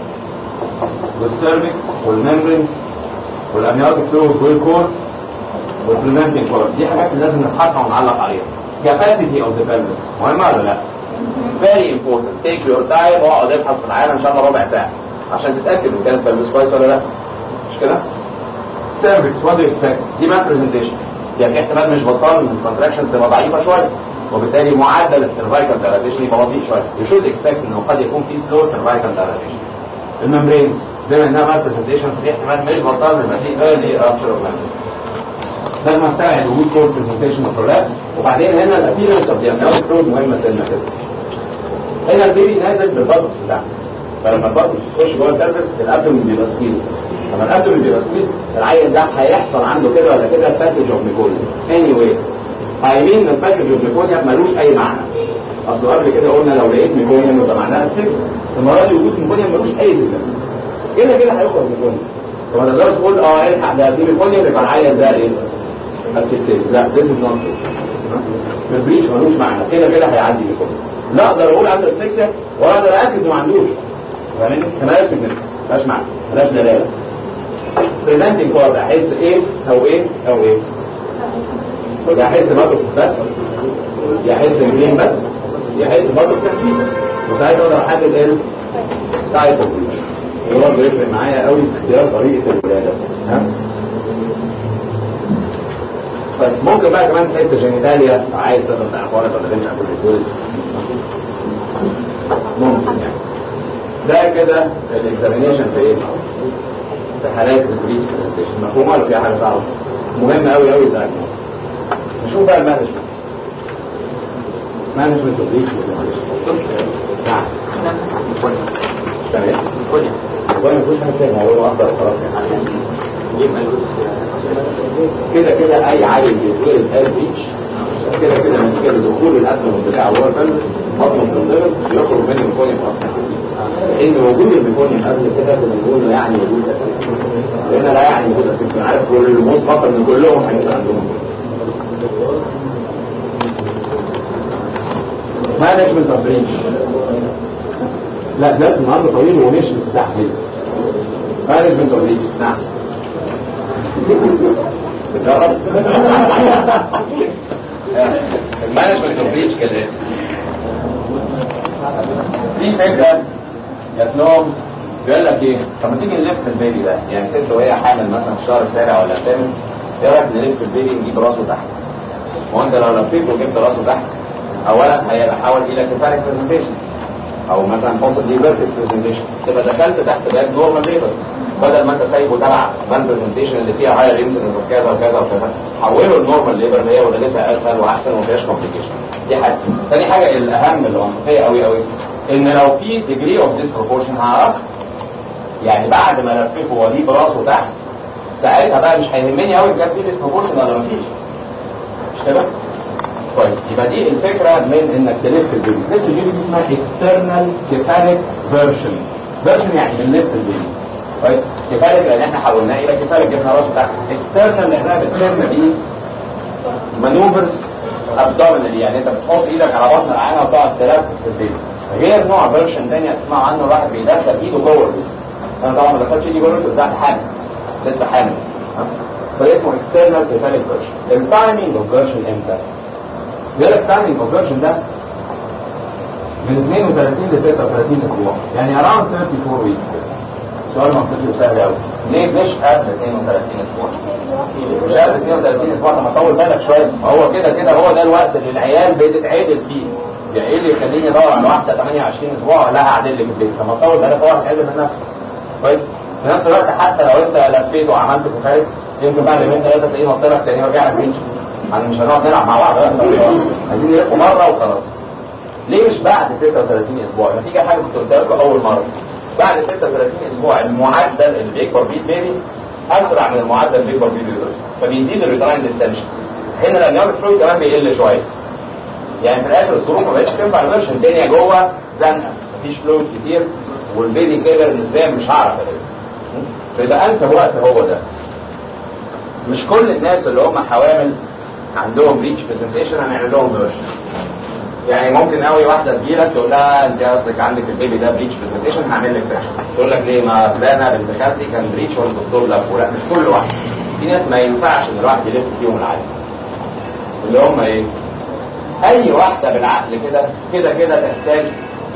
والسيرفكس والممبرين والامنيوتيك فلويد والكور والبريمنتنج كور دي حاجات اللي لازم نبحثها ونعلق عليها capacity of the pelvis مهمه ولا لا؟ very important take your time واقعد ابحث في العالم ان شاء الله ربع ساعه عشان تتاكد ان كانت pelvis كويس ولا لا مش كده؟ cervix what do you expect دي ما برزنتيشن يعني احتمال مش بطال ان الكونتراكشنز تبقى ضعيفه شويه وبالتالي معدل السيرفايكال دايلاتيشن يبقى بطيء شويه يو شود اكسبكت انه قد يكون في سلو سيرفايكال دايلاتيشن الممبرينز بما انها ما برزنتيشن في احتمال مش بطال يبقى في ايرلي رابشر اوف لازم استبعد وجود كور برزنتيشن اوف وبعدين هنا الابيرنس اوف ذا فلويد مهمه سنه كده هنا البيبي نازل بالبطن بتاعه فلما البطن تخش جوه التربس الابدومين بيبقى سكيز لما الابدومين بيبقى سكيز العيل ده هيحصل عنده كده ولا كده باكج اوف ميكوليا اني واي قايلين ان باكج اوف ميكوليا ملوش اي معنى اصل قبل كده قلنا لو لقيت ميكوليا يبقى معناها ستيكس المره دي وجود ميكوليا ملوش اي سبب كده كده هيخرج ميكوليا فما تقدرش تقول اه الحق ده في ميكوليا يبقى العيل ده ايه؟ لا this is not في البريش ملوش معنى كده كده هيعدي ميكوليا لا اقدر اقول عنده استكشاف ولا اقدر اكد انه ما عندوش فاهمني؟ ملهاش سيجنال ملهاش معنى ملهاش دلاله بريزنتنج كورد احس ايه او ايه او ايه يحس برضه بس يحس بمين بس يحس برضه بتركيز وساعتها اقدر احدد ايه تايب اوف اللي برضه يفرق معايا قوي في اختيار طريقه الولاده ها طيب ممكن بقى كمان تحس جينيتاليا عايز تقدر تعرف ولد ولا بنت قبل الجواز ممكن يعني ده كده الاكزامينيشن في ايه؟ في حالات البريتش برزنتيشن مفهوم ولا في حاجه صعبه؟ مهم قوي قوي ده نشوف بقى المانجمنت مانجمنت البريتش نعم تمام كونيا كونيا مفيش حاجه تانية هو اكتر خلاص يعني كده كده اي عيل بيتولد هاي بريتش كده كده من كده دخول الاسهم بتاعه هو الفن بطنه بتنضرب يخرج منه الكونيا ان وجود الميكونيوم قبل كده كنا بنقول يعني وجود اساسي لان لا يعني وجود اساسي انا عارف كل المسبق ان كلهم هيبقى عندهم مانجمنت اوف بريتش لا ده النهارده طويل ومش مستحمل مانجمنت اوف بريتش نعم بتجرب المانجمنت اوف بريتش كالاتي في فكره جات لهم بيقول لك ايه طب ما تيجي نلف البيبي ده يعني ست وهي حامل مثلا في الشهر السابع ولا الثامن ايه رايك نلف البيبي نجيب راسه تحت ما هو انت لو لفيت وجبت راسه تحت اولا هيبقى حاول الى كفارك برزنتيشن او مثلا فاصل دي فيرتكس برزنتيشن تبقى دخلت تحت باب نورمال ليبر بدل ما انت سايبه تبع بان برزنتيشن اللي فيها هاير انسلنس وكذا وكذا وكذا حوله النورمال ليبر اللي هي ولادتها اسهل واحسن وما فيهاش كومبليكيشن دي حاجه ثاني حاجه الاهم اللي منطقيه قوي قوي ان لو في ديجري اوف ديسبروبورشن هعرف يعني بعد ما لففه واجيب راسه تحت ساعتها بقى مش هيهمني قوي كان في ديسبروبورشن ولا مفيش مش كده؟ كويس يبقى دي الفكره من انك تلف البيبي تلف البيبي دي اسمها اكسترنال كيفاليك فيرجن فيرجن يعني بنلف البيبي كويس كيفاليك لان احنا حولناه الى كيفاليك جبنا راسه تحت اكسترنال لانها بتلم بيه مانوفرز ابدومينال يعني انت بتحط ايدك على بطن العينه وتقعد تلف في البيبي غير نوع فيرجن تاني هتسمعوا عنه الواحد بيدخل ايده جوه البيبي انا طبعا ما دخلتش ايدي جوه البيبي تحت حامل لسه حامل فاسمه اكسترنال كيفاليك فيرجن التايمينج اوف فيرجن امتى؟ بيقول لك تايمينج اوف فيرجن ده من 32 ل 36 اسبوع يعني اراوند 34 ويكس سؤال منطقي وسهل قوي ليه مش قبل 32 اسبوع؟ مش قبل 32 اسبوع طب ما طول بالك شويه ما هو كده كده هو ده الوقت اللي العيال بتتعدل فيه يعني ايه اللي يخليني ادور على واحده 28 اسبوع لا هعدل لك البيت طب ما طول بالك هو هيتعدل من نفسه كويس في نفس الوقت حتى لو انت لفيت وعملت كفايه يمكن بعد يومين ثلاثه تلاقيه نط لك تاني ورجع لك بيتش احنا مش هنقعد نلعب مع بعض عايزين نلف مره وخلاص ليه مش بعد 36 اسبوع النتيجه حاجه كنت قلتها لكم اول مره بعد 36 اسبوع المعدل اللي بيكبر بيه البيبي اسرع من المعدل اللي بيكبر بيه الفيروس فبيزيد الريتراين ديستنشن هنا الانياب الفلويد كمان بيقل شويه يعني في الاخر الظروف ما بقتش تنفع الفيرش الدنيا جوه زنقه مفيش فلويد كتير والبيبي كبر نسبيا مش هعرف فيبقى انسب وقت هو ده مش كل الناس اللي هم حوامل عندهم ريتش برزنتيشن هنعمل لهم فيرجن يعني ممكن قوي واحده تجيلك تقول لها انت قصدك عندك البيبي ده بريتش برزنتيشن هعمل لك سيكشن تقول لك ليه ما فلانه بنت خالتي كان بريتش ولا الدكتور لف لا مش كل واحد في ناس ما ينفعش ان الواحد يلف فيهم العالم اللي هم ايه اي واحده بالعقل كده كده كده تحتاج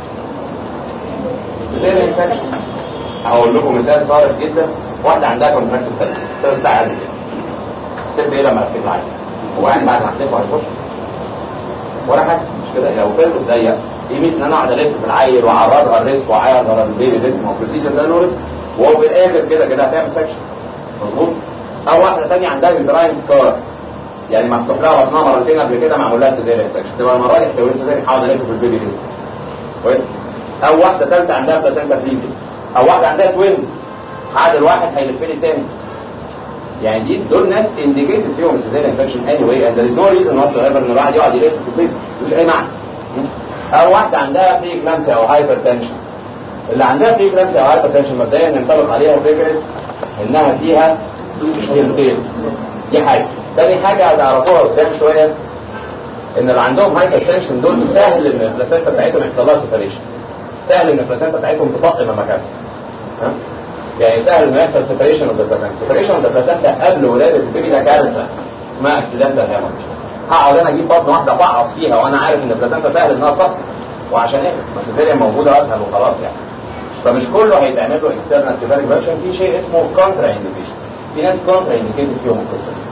سيزيريان سيكشن هقول لكم مثال صارف جدا واحده عندها كونتراكت ثالث ثالث عادي الست ايه لما لفيت العالم هو يعني بعد ما هتلفه هتخش ولا حاجه مش كده لو فيلم ضيق قيمه ان انا اقعد الف في العيل واعرضها الريسك واعرض على البيبي ريسك ما البروسيجر ده له ريسك وهو في الاخر كده كده هتعمل سكشن مظبوط او واحده ثانيه عندها البراين سكار يعني مفتوح لها بطنها مرتين قبل كده معمول لها سيزيريان سكشن تبقى المره دي تحول سيزيريان حاول الف في البيبي ريسك كويس او واحده ثالثه عندها بلاسنتا بريفي او واحده عندها توينز عاد الواحد هيلف لي تاني يعني دي دول ناس انديكيتد فيهم سيزيريان انفكشن اني واي اند ذير از نو ريزون واتس ايفر ان الواحد يقعد يلف في البيت مش اي معنى او واحده عندها بري كلامسيا او هايبر تنشن اللي عندها بري كلامسيا او هايبر تنشن مبدئيا ينطبق عليها فكره انها فيها مشكلتين دي حاجه تاني حاجه هتعرفوها قدام شويه ان اللي عندهم هايبر تنشن دول سهل ان البلاسنتا بتاعتهم يحصل لها سيبريشن سهل ان البلاسنتا بتاعتهم تطق مكانها يعني سهل انه يحصل سيبريشن اوف ذا بلاسنتا سيبريشن اوف ذا بلاسنتا قبل ولاده البيبي ده كارثه اسمها اكسيدنتال هيموريج هقعد انا اجيب بطن واحده افعص فيها وانا عارف ان البلاسنتا سهل انها تفصل وعشان ايه السيزيريا موجوده اسهل وخلاص يعني فمش كله هيتعمل له اكسترنال سيباريك فيرجن في شيء اسمه كونترا انديكيشن في ناس كونترا انديكيتد فيهم القصه دي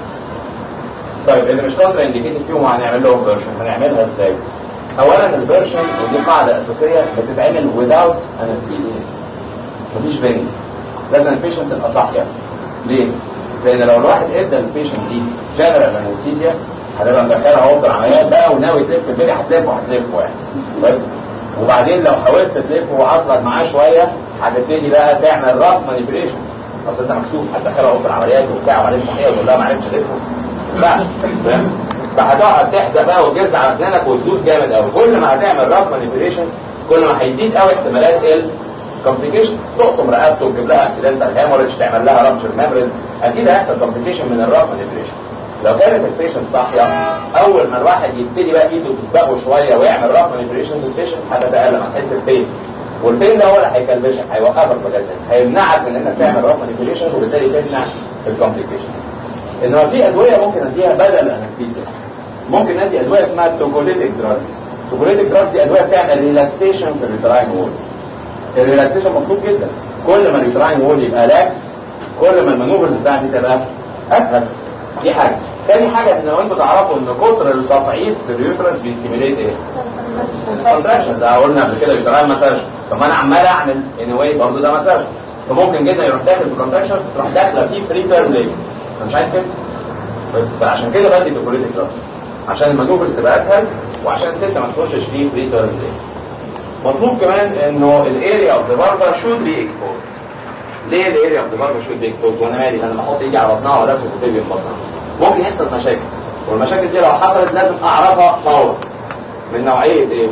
طيب اللي مش كونترا انديكيتد فيهم هنعمل لهم فيرجن هنعملها ازاي؟ اولا الفيرجن ودي قاعده اساسيه بتتعمل without anesthesia مفيش بنج لازم البيشنت تبقى صاحيه ليه؟ لان لو الواحد ادى البيشنت دي جنرال انستيزيا هتبقى مدخلها اوضه العمليات بقى وناوي تلف البني هتلفه هتلفه يعني بس وبعدين لو حاولت تلفه وعصلك معاه شويه هتبتدي بقى تعمل راس مانيبيوليشن اصل انت مكسوف هتدخلها اوضه العمليات وبتاع وبعدين صحيه وتقول لها ما عرفتش تلفه لا فاهم؟ فهتقعد تحزق بقى وتجز على اسنانك وتدوس جامد قوي كل ما هتعمل راس مانيبيوليشن كل ما هيزيد قوي احتمالات ال كومبليكيشن تقطم رقبته وتجيب لها اكسيدنتال هيموريج تعمل لها رابشر ميموريز اكيد هيحصل كومبليكيشن من الراس مانيبيوليشن لو كانت البيشنت صاحيه اول ما الواحد يبتدي بقى ايده تسبقه شويه ويعمل راس مانيبيوليشن البيشنت هتتالم هتحس ببين والبين ده هو اللي هيكلبشك هيوقفك بجد هيمنعك من انك تعمل راس مانيبيوليشن وبالتالي تمنع الكومبليكيشن انما في ادويه ممكن اديها بدل الانستيزيا ممكن ندي ادويه اسمها توكوليتيك دراجز توكوليتيك دراجز دي ادويه بتعمل ريلاكسيشن في الريتراين وول الريلاكسيشن مطلوب جدا كل ما الريتراين وول يبقى لاكس كل ما المانوفرز بتاعتي تبقى اسهل دي حاجه تاني حاجه ان لو انتوا تعرفوا ان كتر التفعيص في اليوترس بيستيميليت ايه؟ الكونتراكشن ده قلنا قبل كده الريتراين مساج طب ما انا عمال اعمل ان واي برضه ده مساج فممكن جدا يروح داخل في الكونتراكشن تروح داخله فيه فري تيرم ليبر انا مش عايز كده بس فعشان كده بدي توكوليتيك دراجز عشان المانوفرز تبقى اسهل وعشان الست ما تخشش فيه فري تيرم ليبر مطلوب كمان انه الاريا اوف ذا باربر شود بي اكسبوز ليه الاريا اوف ذا باربر شود بي اكسبوز وانا مالي انا بحط ايدي على بطنها ولا في الكتاب بطنها ممكن يحصل مشاكل والمشاكل دي لو حصلت لازم اعرفها فورا من نوعيه ايه؟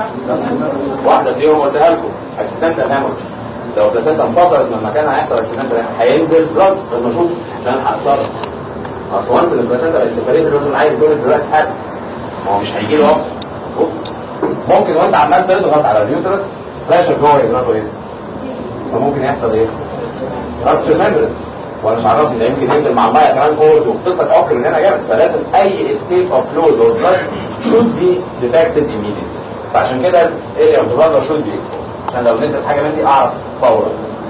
واحده فيهم قلتها لكم اكسيدنتال هامورج لو البلاسنتا انفصلت من مكانها هيحصل اكسيدنتال هينزل بلاد لازم اشوف عشان هتصرف اصل وانس البلاسنتا بقت سيبريت لازم عايز دول دلوقتي حاجه ما هو مش هيجي له وقت ممكن وانت عمال تضغط على اليوترس فلاش جوه يضغطوا ايه فممكن يحصل ايه رابشر ميمبرز وانا مش عارف ان يمكن ينزل مع الميه كمان فورد وبتصل عقر من هنا جامد فلازم اي اسكيب اوف فلويد اور بلاد شود بي ديتكتد immediately فعشان كده الاريا اوف ذا شود بي عشان لو نزل حاجه من دي اعرف فورا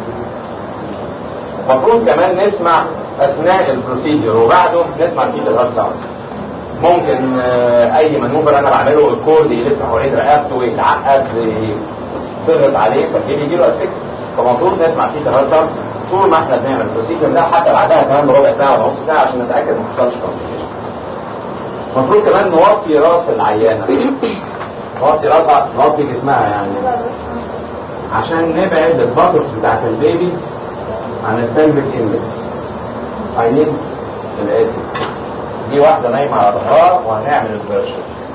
المفروض كمان نسمع اثناء البروسيجر وبعده نسمع الفيتال هارت ساوند ممكن آه، اي منوفر انا بعمله الكورد يلف حوالين رقبته ويتعقد يضغط عليه فكده يجي له اسفكس فالمفروض نسمع فيه تهرب طول ما احنا بنعمل البروسيجر ده حتى بعدها كمان بربع ساعه ولا نص ساعه عشان نتاكد ما حصلش كومبليكيشن المفروض كمان نوطي راس العيانه نوطي راسها نوطي جسمها يعني عشان نبعد البطرس بتاعت البيبي عن البلفيك انلت عايزين الاتي دي واحدة نايمة على ظهرها وهنعمل الفيرشن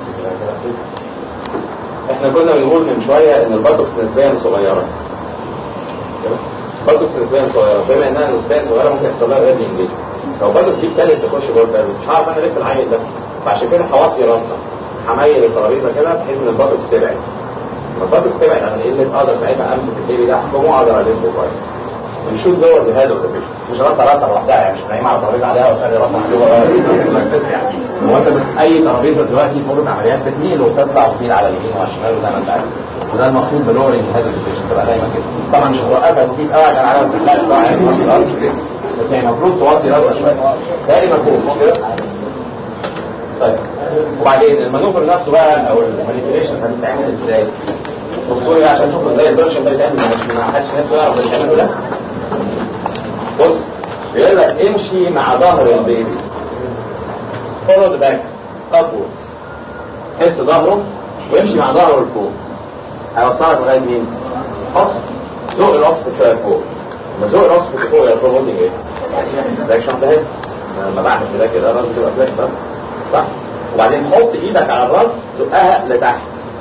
احنا كنا بنقول من شوية ان الباتوكس نسبيا صغيرة الباتوكس نسبيا صغيرة بما انها نسبيا صغيرة ممكن يحصل لها ريدي انجيج لو الباتوكس دي ابتدت تخش جوه البلد مش هعرف انا لف العين ده فعشان كده هوطي راسها هميل الترابيزة كده بحيث ان الباتوكس تبعد لما الباتوكس تبعد عن قلة اقدر ساعتها امسك البيبي ده احكمه اقدر الفه كويس ونشوف جوه الجهاز والكبش مش راسها راسها لوحدها يعني مش نايمه على ترابيزه عليها وتخلي راسها محلوقه يعني هو انت من اي ترابيزه دلوقتي فوق عمليات بتميل وتطلع وتميل على اليمين وعلى الشمال وزي ما انت عارف وده المقصود بلورنج هذا الكبش تبقى دايما كده طبعا مش هتوقفها سكيت قوي عشان عليها لا لا يعني بس هي المفروض توطي راسها شويه تاني مفهوم كده طيب وبعدين المانوفر نفسه بقى او المانيبيوليشن هتتعمل ازاي؟ بصوا لي عشان تشوفوا ازاي الفيرشن ده بيتعمل مش ما حدش نفسه يعرف بيتعمل ولا بص بيقول لك امشي مع ظهر البيبي follow the back upwards حس ظهره وامشي مع ظهره لفوق هيوصلك لغايه مين؟ اقصد زق الاقصد شويه فوق لما زق الاقصد فوق يا فوق ايه؟ فلاكشن ده لما بعمل كده كده الراس بتبقى فلاش بس صح؟ وبعدين حط ايدك على الراس زقها لتحت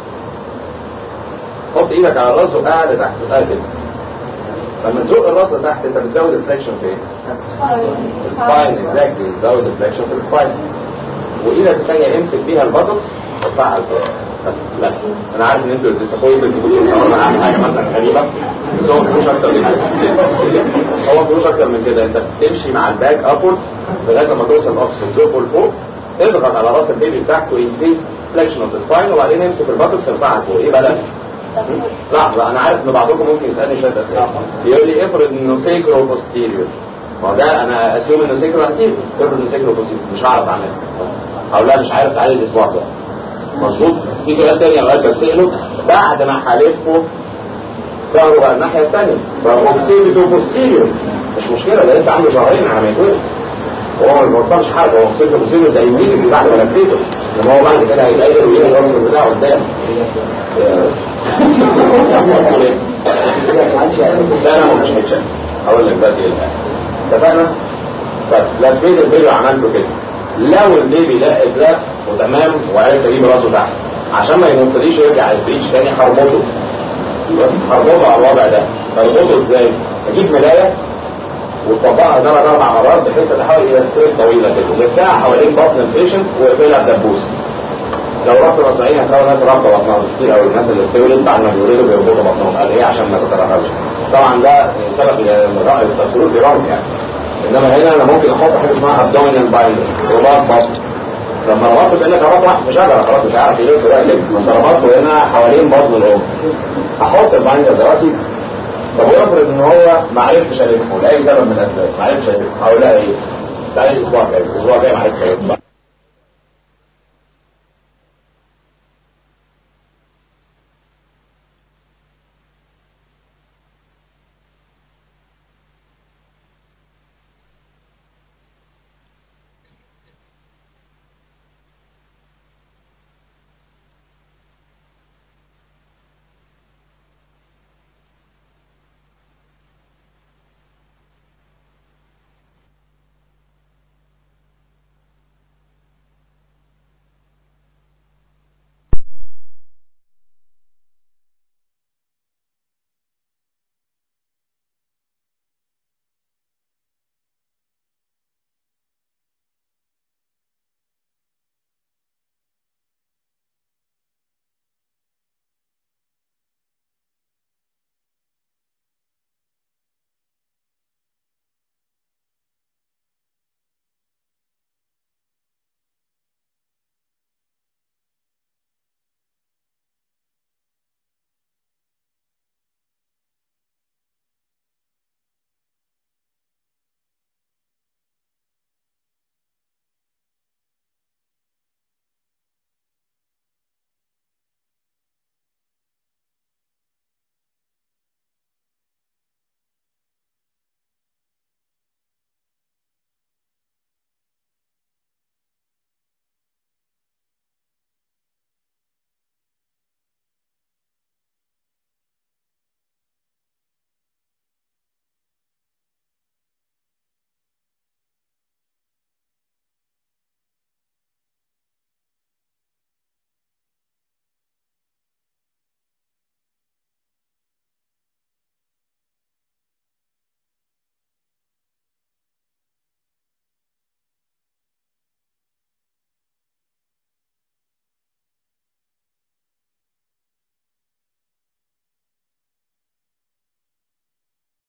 حط ايدك على الراس زقها لتحت زقها كده لما تزق الراس لتحت انت بتزود الفليكشن في ايه؟ السباين اكزاكتلي بتزود الفليكشن في السباين وايدك الثانيه امسك بيها الباتوكس وارفعها لفوق بس لا انا عارف ان انتوا ديسابوينتد كنتوا بتصوروا اعمل حاجه مثلا غريبه بس هو مفيهوش اكتر من كده هو مفيهوش اكتر من كده انت بتمشي مع الباك ابورد لغايه لما توصل الاوكسفورد زوفو لفوق اضغط على راس البيبي بتاعك وانكريز فليكشن اوف ذا سباين وبعدين امسك الباتوكس ارفعها لفوق ايه بقى ده؟ لحظه انا عارف ان بعضكم ممكن يسالني شويه اسئله يقول لي افرض انه سيكرو بوستيريور ما هو ده انا اسيوم انه سيكرو اكتيف افرض انه سيكرو بوستيريور مش هعرف اعملها او لا مش عارف تعالي الاسبوع ده مظبوط في سؤال تاني اوقات بسأله بعد ما حالفه ظهروا بقى الناحية الثانية فأوكسيدو بوستيريور مش مشكلة ده لسه عنده شهرين على ما يتولد وهو ما بطلش حاجة هو اوكسيدو بوستيريور ده يميل بعد ما لفيته لما هو بعد كده هيتغير ويجي الوصف بتاعه قدام لا انا مش هيتشاف هقول لك دلوقتي ايه اللي اتفقنا؟ طيب لفيت الفيديو عملته كده لو البيبي لا اتلف وتمام وعرف اجيب راسه تحت عشان ما ينطليش ويرجع سبريتش تاني هربطه هربطه على الوضع ده هربطه ازاي؟ اجيب ملايه وتطبقها ثلاث اربع مرات بحيث تحول الى ستريت طويله كده وبتاع حوالين بطن البيشنت واقفلها بدبوسه لو رحت مصريين هتلاقوا ناس رابطه بطنها كتير قوي الناس اللي بتولد بعد ما بيولدوا بيربطوا بطنهم قال ايه عشان ما تترهبش طبعا ده سبب السبسولوت رانج يعني انما هنا انا ممكن احط حاجه اسمها ابدومينال بايندر رباط بطن لما ربطته كانك ربطت واحد مش قادر خلاص مش عارف يلف بقى يلف بس ربطته هنا حوالين بطن الام احط البايندر ده راسي طب وافرض ان هو ما عرفش الفه لاي سبب من الاسباب ما عرفش الفه هقول لها ايه؟ تعالي الاسبوع الجاي الاسبوع الجاي ما عرفش الفه